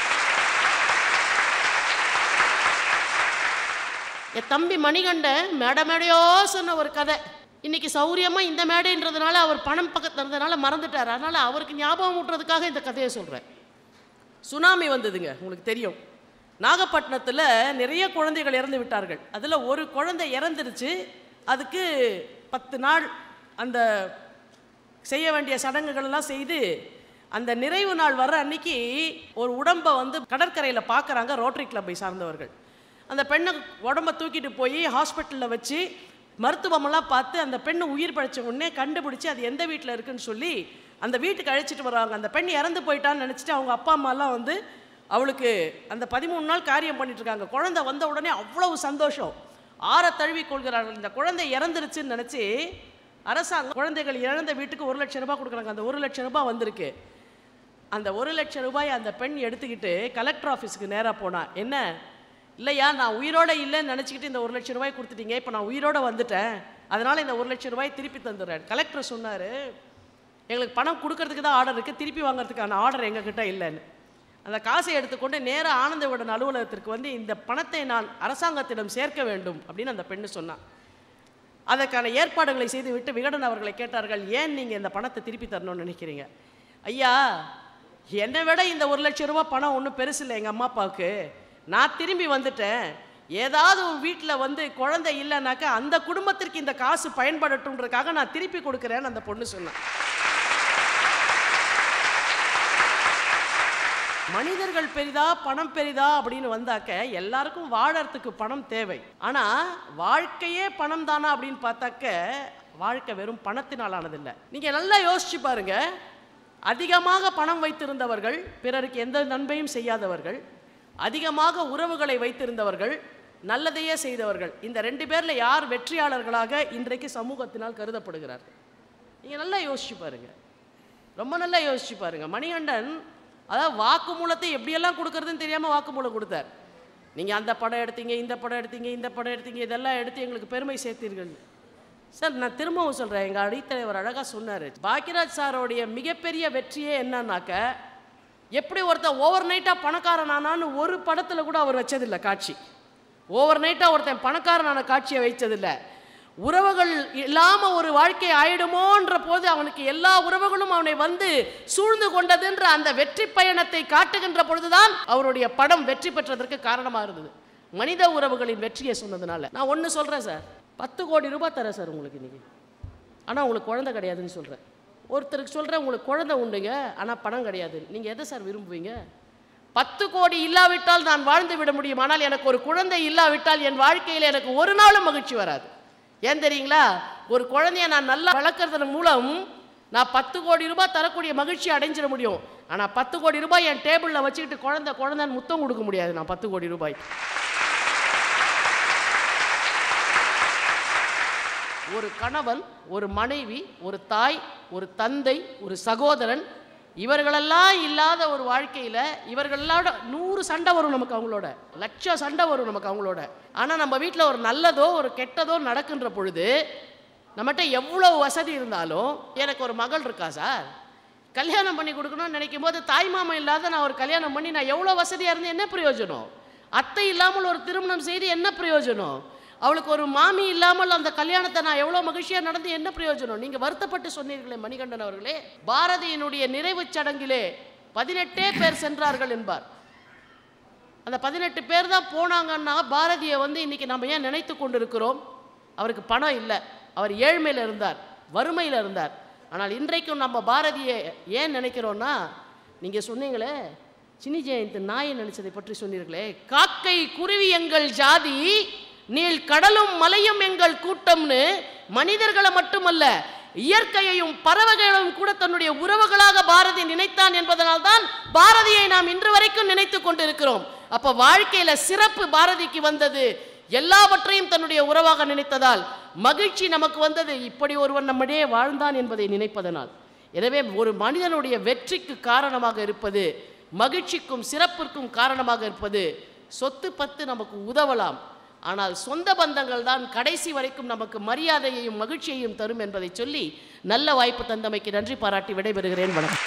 என் தம்பி மணிகண்டன் மேடை மேடையோ சொன்ன ஒரு கதை இன்னைக்கு சௌரியமாக இந்த மேடைன்றதுனால அவர் பணம் பக்கத்தில் இருந்ததுனால மறந்துட்டார் அதனால் அவருக்கு ஞாபகம் ஊட்டுறதுக்காக இந்த கதையை சொல்கிறேன் சுனாமி வந்ததுங்க உங்களுக்கு தெரியும் நாகப்பட்டினத்தில் நிறைய குழந்தைகள் இறந்து விட்டார்கள் அதில் ஒரு குழந்தை இறந்துருச்சு அதுக்கு பத்து நாள் அந்த செய்ய வேண்டிய சடங்குகள் எல்லாம் செய்து அந்த நிறைவு நாள் வர்ற அன்னைக்கு ஒரு உடம்பை வந்து கடற்கரையில் பார்க்குறாங்க ரோட்டரி கிளப்பை சார்ந்தவர்கள் அந்த பெண்ணை உடம்பை தூக்கிட்டு போய் ஹாஸ்பிட்டலில் வச்சு மருத்துவமெல்லாம் பார்த்து அந்த பெண்ணு உயிர் படைச்ச உடனே கண்டுபிடிச்சி அது எந்த வீட்டில் இருக்குன்னு சொல்லி அந்த வீட்டுக்கு அழைச்சிட்டு வர்றாங்க அந்த பெண் இறந்து போயிட்டான்னு நினச்சிட்டு அவங்க அப்பா அம்மாலாம் வந்து அவளுக்கு அந்த பதிமூணு நாள் காரியம் பண்ணிட்டு இருக்காங்க குழந்தை வந்த உடனே அவ்வளவு சந்தோஷம் ஆற தழுவி கொள்கிறார்கள் இந்த குழந்தை இறந்துருச்சுன்னு நினச்சி அரசாங்கம் குழந்தைகள் இழந்த வீட்டுக்கு ஒரு லட்சம் ரூபாய் கொடுக்குறாங்க அந்த ஒரு லட்சம் ரூபாய் வந்திருக்கு அந்த ஒரு லட்சம் ரூபாய் அந்த பெண் எடுத்துக்கிட்டு கலெக்டர் ஆஃபீஸுக்கு நேராக போனா என்ன இல்லையா நான் உயிரோட இல்லைன்னு நினச்சிக்கிட்டு இந்த ஒரு லட்சம் ரூபாய் கொடுத்துட்டீங்க இப்போ நான் உயிரோட வந்துட்டேன் அதனால் இந்த ஒரு லட்சம் ரூபாய் திருப்பி தந்துடுறேன் கலெக்டர் சொன்னார் எங்களுக்கு பணம் கொடுக்கறதுக்கு தான் ஆர்டர் இருக்குது திருப்பி வாங்குறதுக்கான ஆர்டர் எங்ககிட்ட இல்லைன்னு அந்த காசை எடுத்துக்கொண்டு நேராக ஆனந்த விடன் அலுவலகத்திற்கு வந்து இந்த பணத்தை நான் அரசாங்கத்திடம் சேர்க்க வேண்டும் அப்படின்னு அந்த பெண்ணு சொன்னான் அதற்கான ஏற்பாடுகளை செய்துவிட்டு விகடன் அவர்களை கேட்டார்கள் ஏன் நீங்கள் இந்த பணத்தை திருப்பி தரணும்னு நினைக்கிறீங்க ஐயா என்னை விட இந்த ஒரு லட்சம் ரூபாய் பணம் ஒன்றும் பெருசு இல்லை எங்கள் அம்மா அப்பாவுக்கு நான் திரும்பி வந்துட்டேன் ஏதாவது ஒரு வீட்டில் வந்து குழந்தை இல்லைனாக்கா அந்த குடும்பத்திற்கு இந்த காசு பயன்படட்டும்ன்றதுக்காக நான் திருப்பி கொடுக்குறேன்னு அந்த பொண்ணு சொன்னான் மனிதர்கள் பெரிதா பணம் பெரிதா அப்படின்னு வந்தாக்க எல்லாருக்கும் வாழறதுக்கு பணம் தேவை ஆனா வாழ்க்கையே பணம் தானா அப்படின்னு பார்த்தாக்க வாழ்க்கை வெறும் பணத்தினால் ஆனதில்லை நீங்க நல்லா யோசிச்சு பாருங்க அதிகமாக பணம் வைத்திருந்தவர்கள் பிறருக்கு எந்த நன்மையும் செய்யாதவர்கள் அதிகமாக உறவுகளை வைத்திருந்தவர்கள் நல்லதையே செய்தவர்கள் இந்த ரெண்டு பேர்ல யார் வெற்றியாளர்களாக இன்றைக்கு சமூகத்தினால் கருதப்படுகிறார்கள் நீங்க நல்லா யோசிச்சு பாருங்க ரொம்ப நல்லா யோசிச்சு பாருங்க மணிகண்டன் அதாவது வாக்குமூலத்தை எப்படியெல்லாம் கொடுக்கறதுன்னு தெரியாமல் வாக்குமூலம் கொடுத்தார் நீங்கள் அந்த படம் எடுத்தீங்க இந்த படம் எடுத்தீங்க இந்த படம் எடுத்தீங்க இதெல்லாம் எடுத்து எங்களுக்கு பெருமை சேர்த்தீர்கள் சார் நான் திரும்பவும் சொல்கிறேன் எங்கள் அடித்தலைவர் அழகாக சொன்னார் பாக்கியராஜ் சாரோடைய மிகப்பெரிய வெற்றியே என்னன்னாக்க எப்படி ஒருத்தன் ஓவர் நைட்டாக பணக்காரனானான்னு ஒரு படத்தில் கூட அவர் வச்சதில்லை காட்சி ஓவர் நைட்டாக ஒருத்தன் பணக்காரனான காட்சியை வைச்சதில்லை உறவுகள் இல்லாமல் ஒரு வாழ்க்கை ஆயிடுமோன்ற போது அவனுக்கு எல்லா உறவுகளும் அவனை வந்து சூழ்ந்து கொண்டதுன்ற அந்த வெற்றி பயணத்தை காட்டுகின்ற பொழுதுதான் அவருடைய படம் வெற்றி பெற்றதற்கு காரணமாக இருந்தது மனித உறவுகளின் வெற்றியை சொன்னதுனால நான் ஒன்று சொல்கிறேன் சார் பத்து கோடி ரூபாய் தரேன் சார் உங்களுக்கு இன்னைக்கு ஆனால் உங்களுக்கு குழந்தை கிடையாதுன்னு சொல்கிறேன் ஒருத்தருக்கு சொல்கிறேன் உங்களுக்கு குழந்தை உண்டுங்க ஆனால் பணம் கிடையாது நீங்கள் எதை சார் விரும்புவீங்க பத்து கோடி இல்லாவிட்டால் நான் வாழ்ந்து விட முடியும் ஆனால் எனக்கு ஒரு குழந்தை இல்லாவிட்டால் என் வாழ்க்கையில் எனக்கு ஒரு நாளும் மகிழ்ச்சி வராது ஏன் தெரியுங்களா ஒரு குழந்தைய நான் நல்லா வளர்க்கறதன் மூலம் நான் பத்து கோடி ரூபாய் தரக்கூடிய மகிழ்ச்சி அடைஞ்சிட முடியும் ஆனால் பத்து கோடி ரூபாய் என் டேபிளில் வச்சுக்கிட்டு குழந்தை குழந்தைன்னு முத்தம் கொடுக்க முடியாது நான் பத்து கோடி ரூபாய் ஒரு கணவன் ஒரு மனைவி ஒரு தாய் ஒரு தந்தை ஒரு சகோதரன் இவர்களெல்லாம் இல்லாத ஒரு வாழ்க்கையில் இவர்களோட நூறு சண்டை வரும் நமக்கு அவங்களோட லட்சம் சண்டை வரும் நமக்கு அவங்களோட ஆனால் நம்ம வீட்டில் ஒரு நல்லதோ ஒரு கெட்டதோ நடக்கின்ற பொழுது நம்மகிட்ட எவ்வளோ வசதி இருந்தாலும் எனக்கு ஒரு மகள் இருக்கா சார் கல்யாணம் பண்ணி கொடுக்கணும்னு நினைக்கும் போது தாய் மாமன் இல்லாத நான் ஒரு கல்யாணம் பண்ணி நான் எவ்வளோ வசதியாக இருந்து என்ன பிரயோஜனம் அத்தை இல்லாமல் ஒரு திருமணம் செய்து என்ன பிரயோஜனம் அவளுக்கு ஒரு மாமி இல்லாமல் அந்த கல்யாணத்தை நான் எவ்வளோ மகிழ்ச்சியாக நடந்து என்ன பிரயோஜனம் நீங்கள் வருத்தப்பட்டு சொன்னீர்களே மணிகண்டன் அவர்களே பாரதியினுடைய நிறைவுச் சடங்கிலே பதினெட்டே பேர் சென்றார்கள் என்பார் அந்த பதினெட்டு பேர் தான் போனாங்கன்னா பாரதியை வந்து இன்னைக்கு நம்ம ஏன் நினைத்து கொண்டிருக்கிறோம் அவருக்கு பணம் இல்லை அவர் ஏழ்மையில் இருந்தார் வறுமையில் இருந்தார் ஆனால் இன்றைக்கும் நம்ம பாரதியை ஏன் நினைக்கிறோன்னா நீங்கள் சொன்னீங்களே சினி ஜெயந்த் நாயை நினைச்சதை பற்றி சொன்னீர்களே காக்கை குருவி எங்கள் ஜாதி நீள் கடலும் மலையும் எங்கள் கூட்டம்னு மனிதர்களை மட்டுமல்ல இயற்கையையும் பறவைகளையும் கூட தன்னுடைய உறவுகளாக பாரதி நினைத்தான் என்பதனால்தான் பாரதியை நாம் இன்று வரைக்கும் நினைத்து கொண்டிருக்கிறோம் அப்ப வாழ்க்கையில சிறப்பு பாரதிக்கு வந்தது எல்லாவற்றையும் தன்னுடைய உறவாக நினைத்ததால் மகிழ்ச்சி நமக்கு வந்தது இப்படி ஒருவன் நம்மிடையே வாழ்ந்தான் என்பதை நினைப்பதனால் எனவே ஒரு மனிதனுடைய வெற்றிக்கு காரணமாக இருப்பது மகிழ்ச்சிக்கும் சிறப்பிற்கும் காரணமாக இருப்பது சொத்து பத்து நமக்கு உதவலாம் ஆனால் சொந்த பந்தங்கள் தான் கடைசி வரைக்கும் நமக்கு மரியாதையையும் மகிழ்ச்சியையும் தரும் என்பதை சொல்லி நல்ல வாய்ப்பு தந்தமைக்கு நன்றி பாராட்டி விடைபெறுகிறேன் வணக்கம்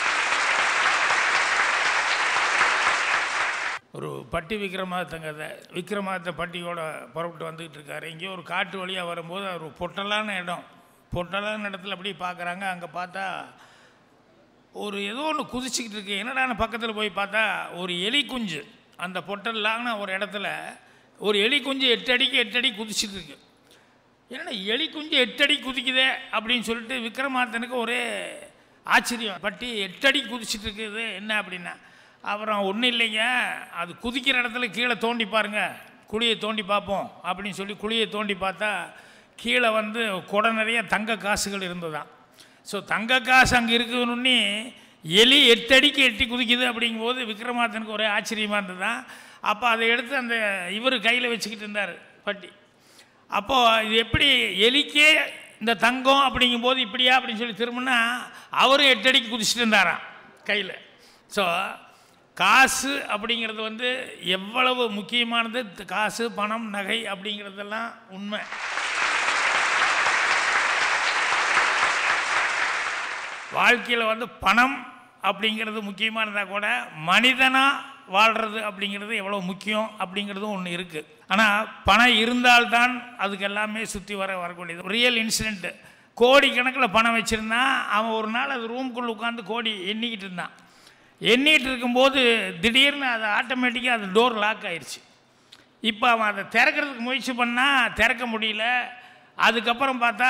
ஒரு பட்டி விக்ரமாதித்தங்க விக்ரமாதித்த பட்டியோட புறப்பட்டு வந்துக்கிட்டு இருக்காரு எங்கேயோ ஒரு காட்டு வழியாக வரும்போது ஒரு பொட்டலான இடம் பொட்டலான இடத்துல அப்படியே பார்க்குறாங்க அங்கே பார்த்தா ஒரு ஏதோ ஒன்று குதிச்சுக்கிட்டு இருக்கு என்னடான்னு பக்கத்தில் போய் பார்த்தா ஒரு எலி குஞ்சு அந்த பொட்டல்லான ஒரு இடத்துல ஒரு எலி குஞ்சு எட்டு அடிக்கு எட்டு அடி குதிச்சுட்டு இருக்கு என்னடா எலி குஞ்சு எட்டு அடி குதிக்குதே அப்படின்னு சொல்லிட்டு விக்ரமாதித்தனுக்கு ஒரே ஆச்சரியம் பட்டி எட்டு அடி குதிச்சுட்டு இருக்குது என்ன அப்படின்னா அப்புறம் ஒன்றும் இல்லைங்க அது குதிக்கிற இடத்துல கீழே தோண்டி பாருங்க குழியை தோண்டி பார்ப்போம் அப்படின்னு சொல்லி குழியை தோண்டி பார்த்தா கீழே வந்து குடை நிறைய தங்க காசுகள் இருந்ததாம் ஸோ தங்க காசு அங்கே இருக்குதுன்னு எலி எட்டு அடிக்கு எட்டி குதிக்குது அப்படிங்கும்போது விக்ரமாதித்தனுக்கு ஒரே ஆச்சரியமாக இருந்ததுதான் அப்போ அதை எடுத்து அந்த இவர் கையில் வச்சுக்கிட்டு இருந்தார் பட்டி அப்போது இது எப்படி எலிக்கே இந்த தங்கம் அப்படிங்கும்போது இப்படியா அப்படின்னு சொல்லி திரும்பினா அவரும் எட்டு அடிக்கு குதிச்சுட்டு இருந்தாராம் கையில் ஸோ காசு அப்படிங்கிறது வந்து எவ்வளவு முக்கியமானது த- காசு பணம் நகை அப்படிங்கிறதெல்லாம் உண்மை வாழ்க்கையில் வந்து பணம் அப்படிங்கிறது முக்கியமானதாக கூட மனிதனாக வாழ்கிறது அப்படிங்கிறது எவ்வளோ முக்கியம் அப்படிங்கிறதும் ஒன்று இருக்குது ஆனால் பணம் இருந்தால்தான் அதுக்கு எல்லாமே சுற்றி வர வரக்கூடியது ரியல் இன்சிடெண்ட்டு கோடிக்கணக்கில் பணம் வச்சுருந்தான் அவன் ஒரு நாள் அது ரூம்குள்ளே உட்காந்து கோடி எண்ணிக்கிட்டு இருந்தான் எண்ணிட்டு இருக்கும்போது திடீர்னு அது ஆட்டோமேட்டிக்காக அது டோர் லாக் ஆயிடுச்சு இப்போ அவன் அதை திறக்கிறதுக்கு முயற்சி பண்ணால் திறக்க முடியல அதுக்கப்புறம் பார்த்தா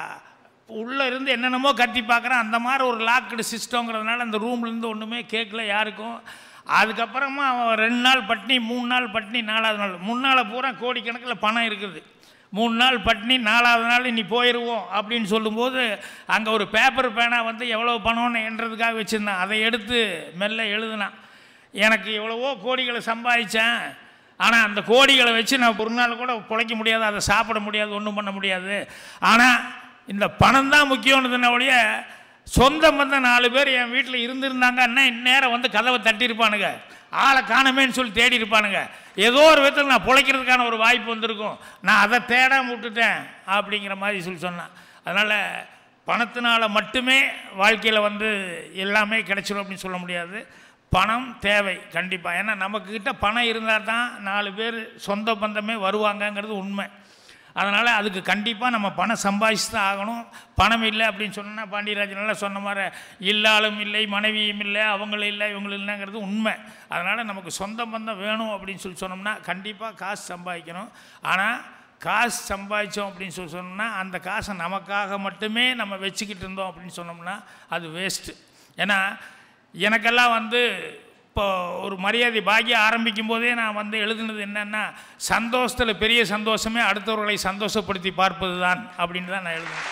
உள்ளே இருந்து என்னென்னமோ கத்தி பார்க்குறான் அந்த மாதிரி ஒரு லாக்டு சிஸ்டங்கிறதுனால அந்த ரூம்லேருந்து ஒன்றுமே கேட்கல யாருக்கும் அதுக்கப்புறமா அவன் ரெண்டு நாள் பட்னி மூணு நாள் பட்னி நாலாவது நாள் மூணு நாள் பூரா கோடிக்கணக்கில் பணம் இருக்குது மூணு நாள் பட்னி நாலாவது நாள் இனி போயிடுவோம் அப்படின்னு சொல்லும்போது அங்கே ஒரு பேப்பர் பேனா வந்து எவ்வளோ பணம்னு எண்றதுக்காக வச்சுருந்தான் அதை எடுத்து மெல்ல எழுதுனான் எனக்கு எவ்வளவோ கோடிகளை சம்பாதிச்சேன் ஆனால் அந்த கோடிகளை வச்சு நான் ஒரு நாள் கூட பிழைக்க முடியாது அதை சாப்பிட முடியாது ஒன்றும் பண்ண முடியாது ஆனால் இந்த பணம் தான் முக்கியம்னதுன ஒழிய சொந்த பந்த நாலு பேர் என் வீட்டில் இருந்திருந்தாங்கன்னா இந்நேரம் வந்து கதவை தட்டியிருப்பானுங்க ஆளை காணமேன்னு சொல்லி தேடி இருப்பானுங்க ஏதோ ஒரு விதத்தில் நான் பிழைக்கிறதுக்கான ஒரு வாய்ப்பு வந்திருக்கும் நான் அதை தேடாம விட்டுட்டேன் அப்படிங்கிற மாதிரி சொல்லி சொன்னான் அதனால் பணத்தினால மட்டுமே வாழ்க்கையில் வந்து எல்லாமே கிடைச்சிடும் அப்படின்னு சொல்ல முடியாது பணம் தேவை கண்டிப்பாக ஏன்னா நம்மக்கிட்ட பணம் இருந்தால் தான் நாலு பேர் சொந்த பந்தமே வருவாங்கங்கிறது உண்மை அதனால் அதுக்கு கண்டிப்பாக நம்ம பணம் சம்பாதிச்சு தான் ஆகணும் பணம் இல்லை அப்படின்னு சொன்னால் பாண்டியராஜன் நல்லா சொன்ன மாதிரி இல்லாலும் இல்லை மனைவியும் இல்லை அவங்களும் இல்லை இவங்களும் இல்லைங்கிறது உண்மை அதனால் நமக்கு சொந்த பந்தம் வேணும் அப்படின்னு சொல்லி சொன்னோம்னா கண்டிப்பாக காசு சம்பாதிக்கணும் ஆனால் காசு சம்பாதிச்சோம் அப்படின்னு சொல்லி சொன்னோம்னா அந்த காசை நமக்காக மட்டுமே நம்ம வச்சுக்கிட்டு இருந்தோம் அப்படின்னு சொன்னோம்னா அது வேஸ்ட்டு ஏன்னா எனக்கெல்லாம் வந்து இப்போ ஒரு மரியாதை பாக்கியம் ஆரம்பிக்கும் போதே நான் வந்து எழுதுனது என்னன்னா சந்தோஷத்தில் பெரிய சந்தோஷமே அடுத்தவர்களை சந்தோஷப்படுத்தி பார்ப்பது தான் அப்படின்னு தான் நான் எழுதுனேன்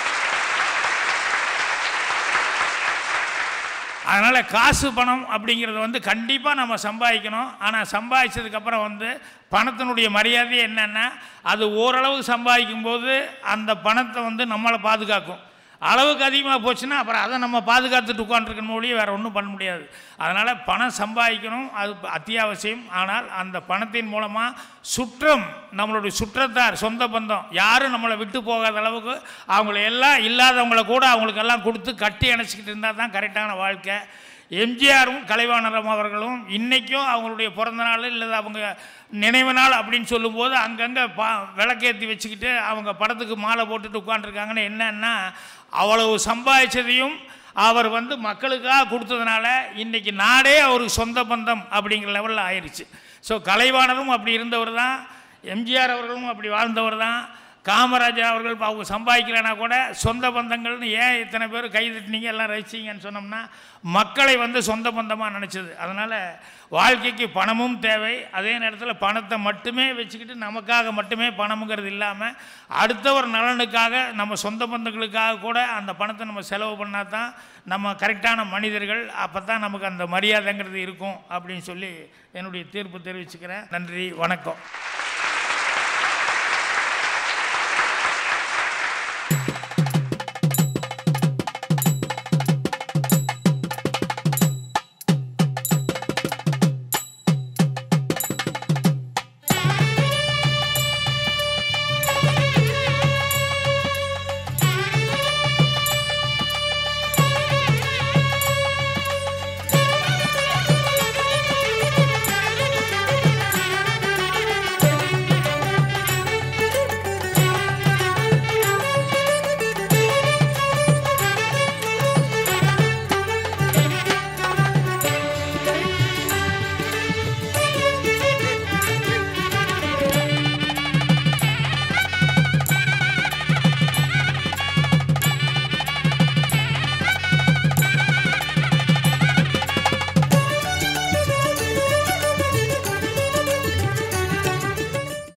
அதனால் காசு பணம் அப்படிங்கிறது வந்து கண்டிப்பாக நம்ம சம்பாதிக்கணும் ஆனால் சம்பாதிச்சதுக்கப்புறம் வந்து பணத்தினுடைய மரியாதை என்னென்னா அது ஓரளவு சம்பாதிக்கும் போது அந்த பணத்தை வந்து நம்மளை பாதுகாக்கும் அளவுக்கு அதிகமாக போச்சுன்னா அப்புறம் அதை நம்ம பாதுகாத்துட்டு உட்காந்துருக்கணும் ஒழிய வேறு ஒன்றும் பண்ண முடியாது அதனால் பணம் சம்பாதிக்கணும் அது அத்தியாவசியம் ஆனால் அந்த பணத்தின் மூலமாக சுற்றம் நம்மளுடைய சுற்றத்தார் சொந்த பந்தம் யாரும் நம்மளை விட்டு போகாத அளவுக்கு அவங்கள எல்லாம் இல்லாதவங்கள கூட அவங்களுக்கெல்லாம் கொடுத்து கட்டி அணைச்சிக்கிட்டு இருந்தால் தான் கரெக்டான வாழ்க்கை எம்ஜிஆரும் கலைவாணரம் அவர்களும் இன்றைக்கும் அவங்களுடைய பிறந்த நாள் இல்லை அவங்க நினைவு நாள் அப்படின்னு சொல்லும்போது அங்கங்கே பா விளக்கேற்றி வச்சுக்கிட்டு அவங்க படத்துக்கு மாலை போட்டுட்டு உட்காந்துருக்காங்கன்னு என்னன்னா அவ்வளவு சம்பாதிச்சதையும் அவர் வந்து மக்களுக்காக கொடுத்ததுனால இன்றைக்கி நாடே அவருக்கு சொந்த பந்தம் அப்படிங்கிற லெவலில் ஆயிடுச்சு ஸோ கலைவாணரும் அப்படி இருந்தவர் தான் எம்ஜிஆர் அவர்களும் அப்படி வாழ்ந்தவர் தான் காமராஜர் அவர்கள் இப்ப அவங்க சம்பாதிக்கலைன்னா கூட சொந்த பந்தங்கள்னு ஏன் இத்தனை பேர் கை தட்டினீங்க எல்லாம் ரசிச்சிங்கன்னு சொன்னோம்னா மக்களை வந்து சொந்த பந்தமாக நினச்சது அதனால் வாழ்க்கைக்கு பணமும் தேவை அதே நேரத்தில் பணத்தை மட்டுமே வச்சுக்கிட்டு நமக்காக மட்டுமே பணமுங்கிறது இல்லாமல் அடுத்தவர் நலனுக்காக நம்ம சொந்த பந்தங்களுக்காக கூட அந்த பணத்தை நம்ம செலவு பண்ணால் தான் நம்ம கரெக்டான மனிதர்கள் அப்போ தான் நமக்கு அந்த மரியாதைங்கிறது இருக்கும் அப்படின்னு சொல்லி என்னுடைய தீர்ப்பு தெரிவிச்சுக்கிறேன் நன்றி வணக்கம்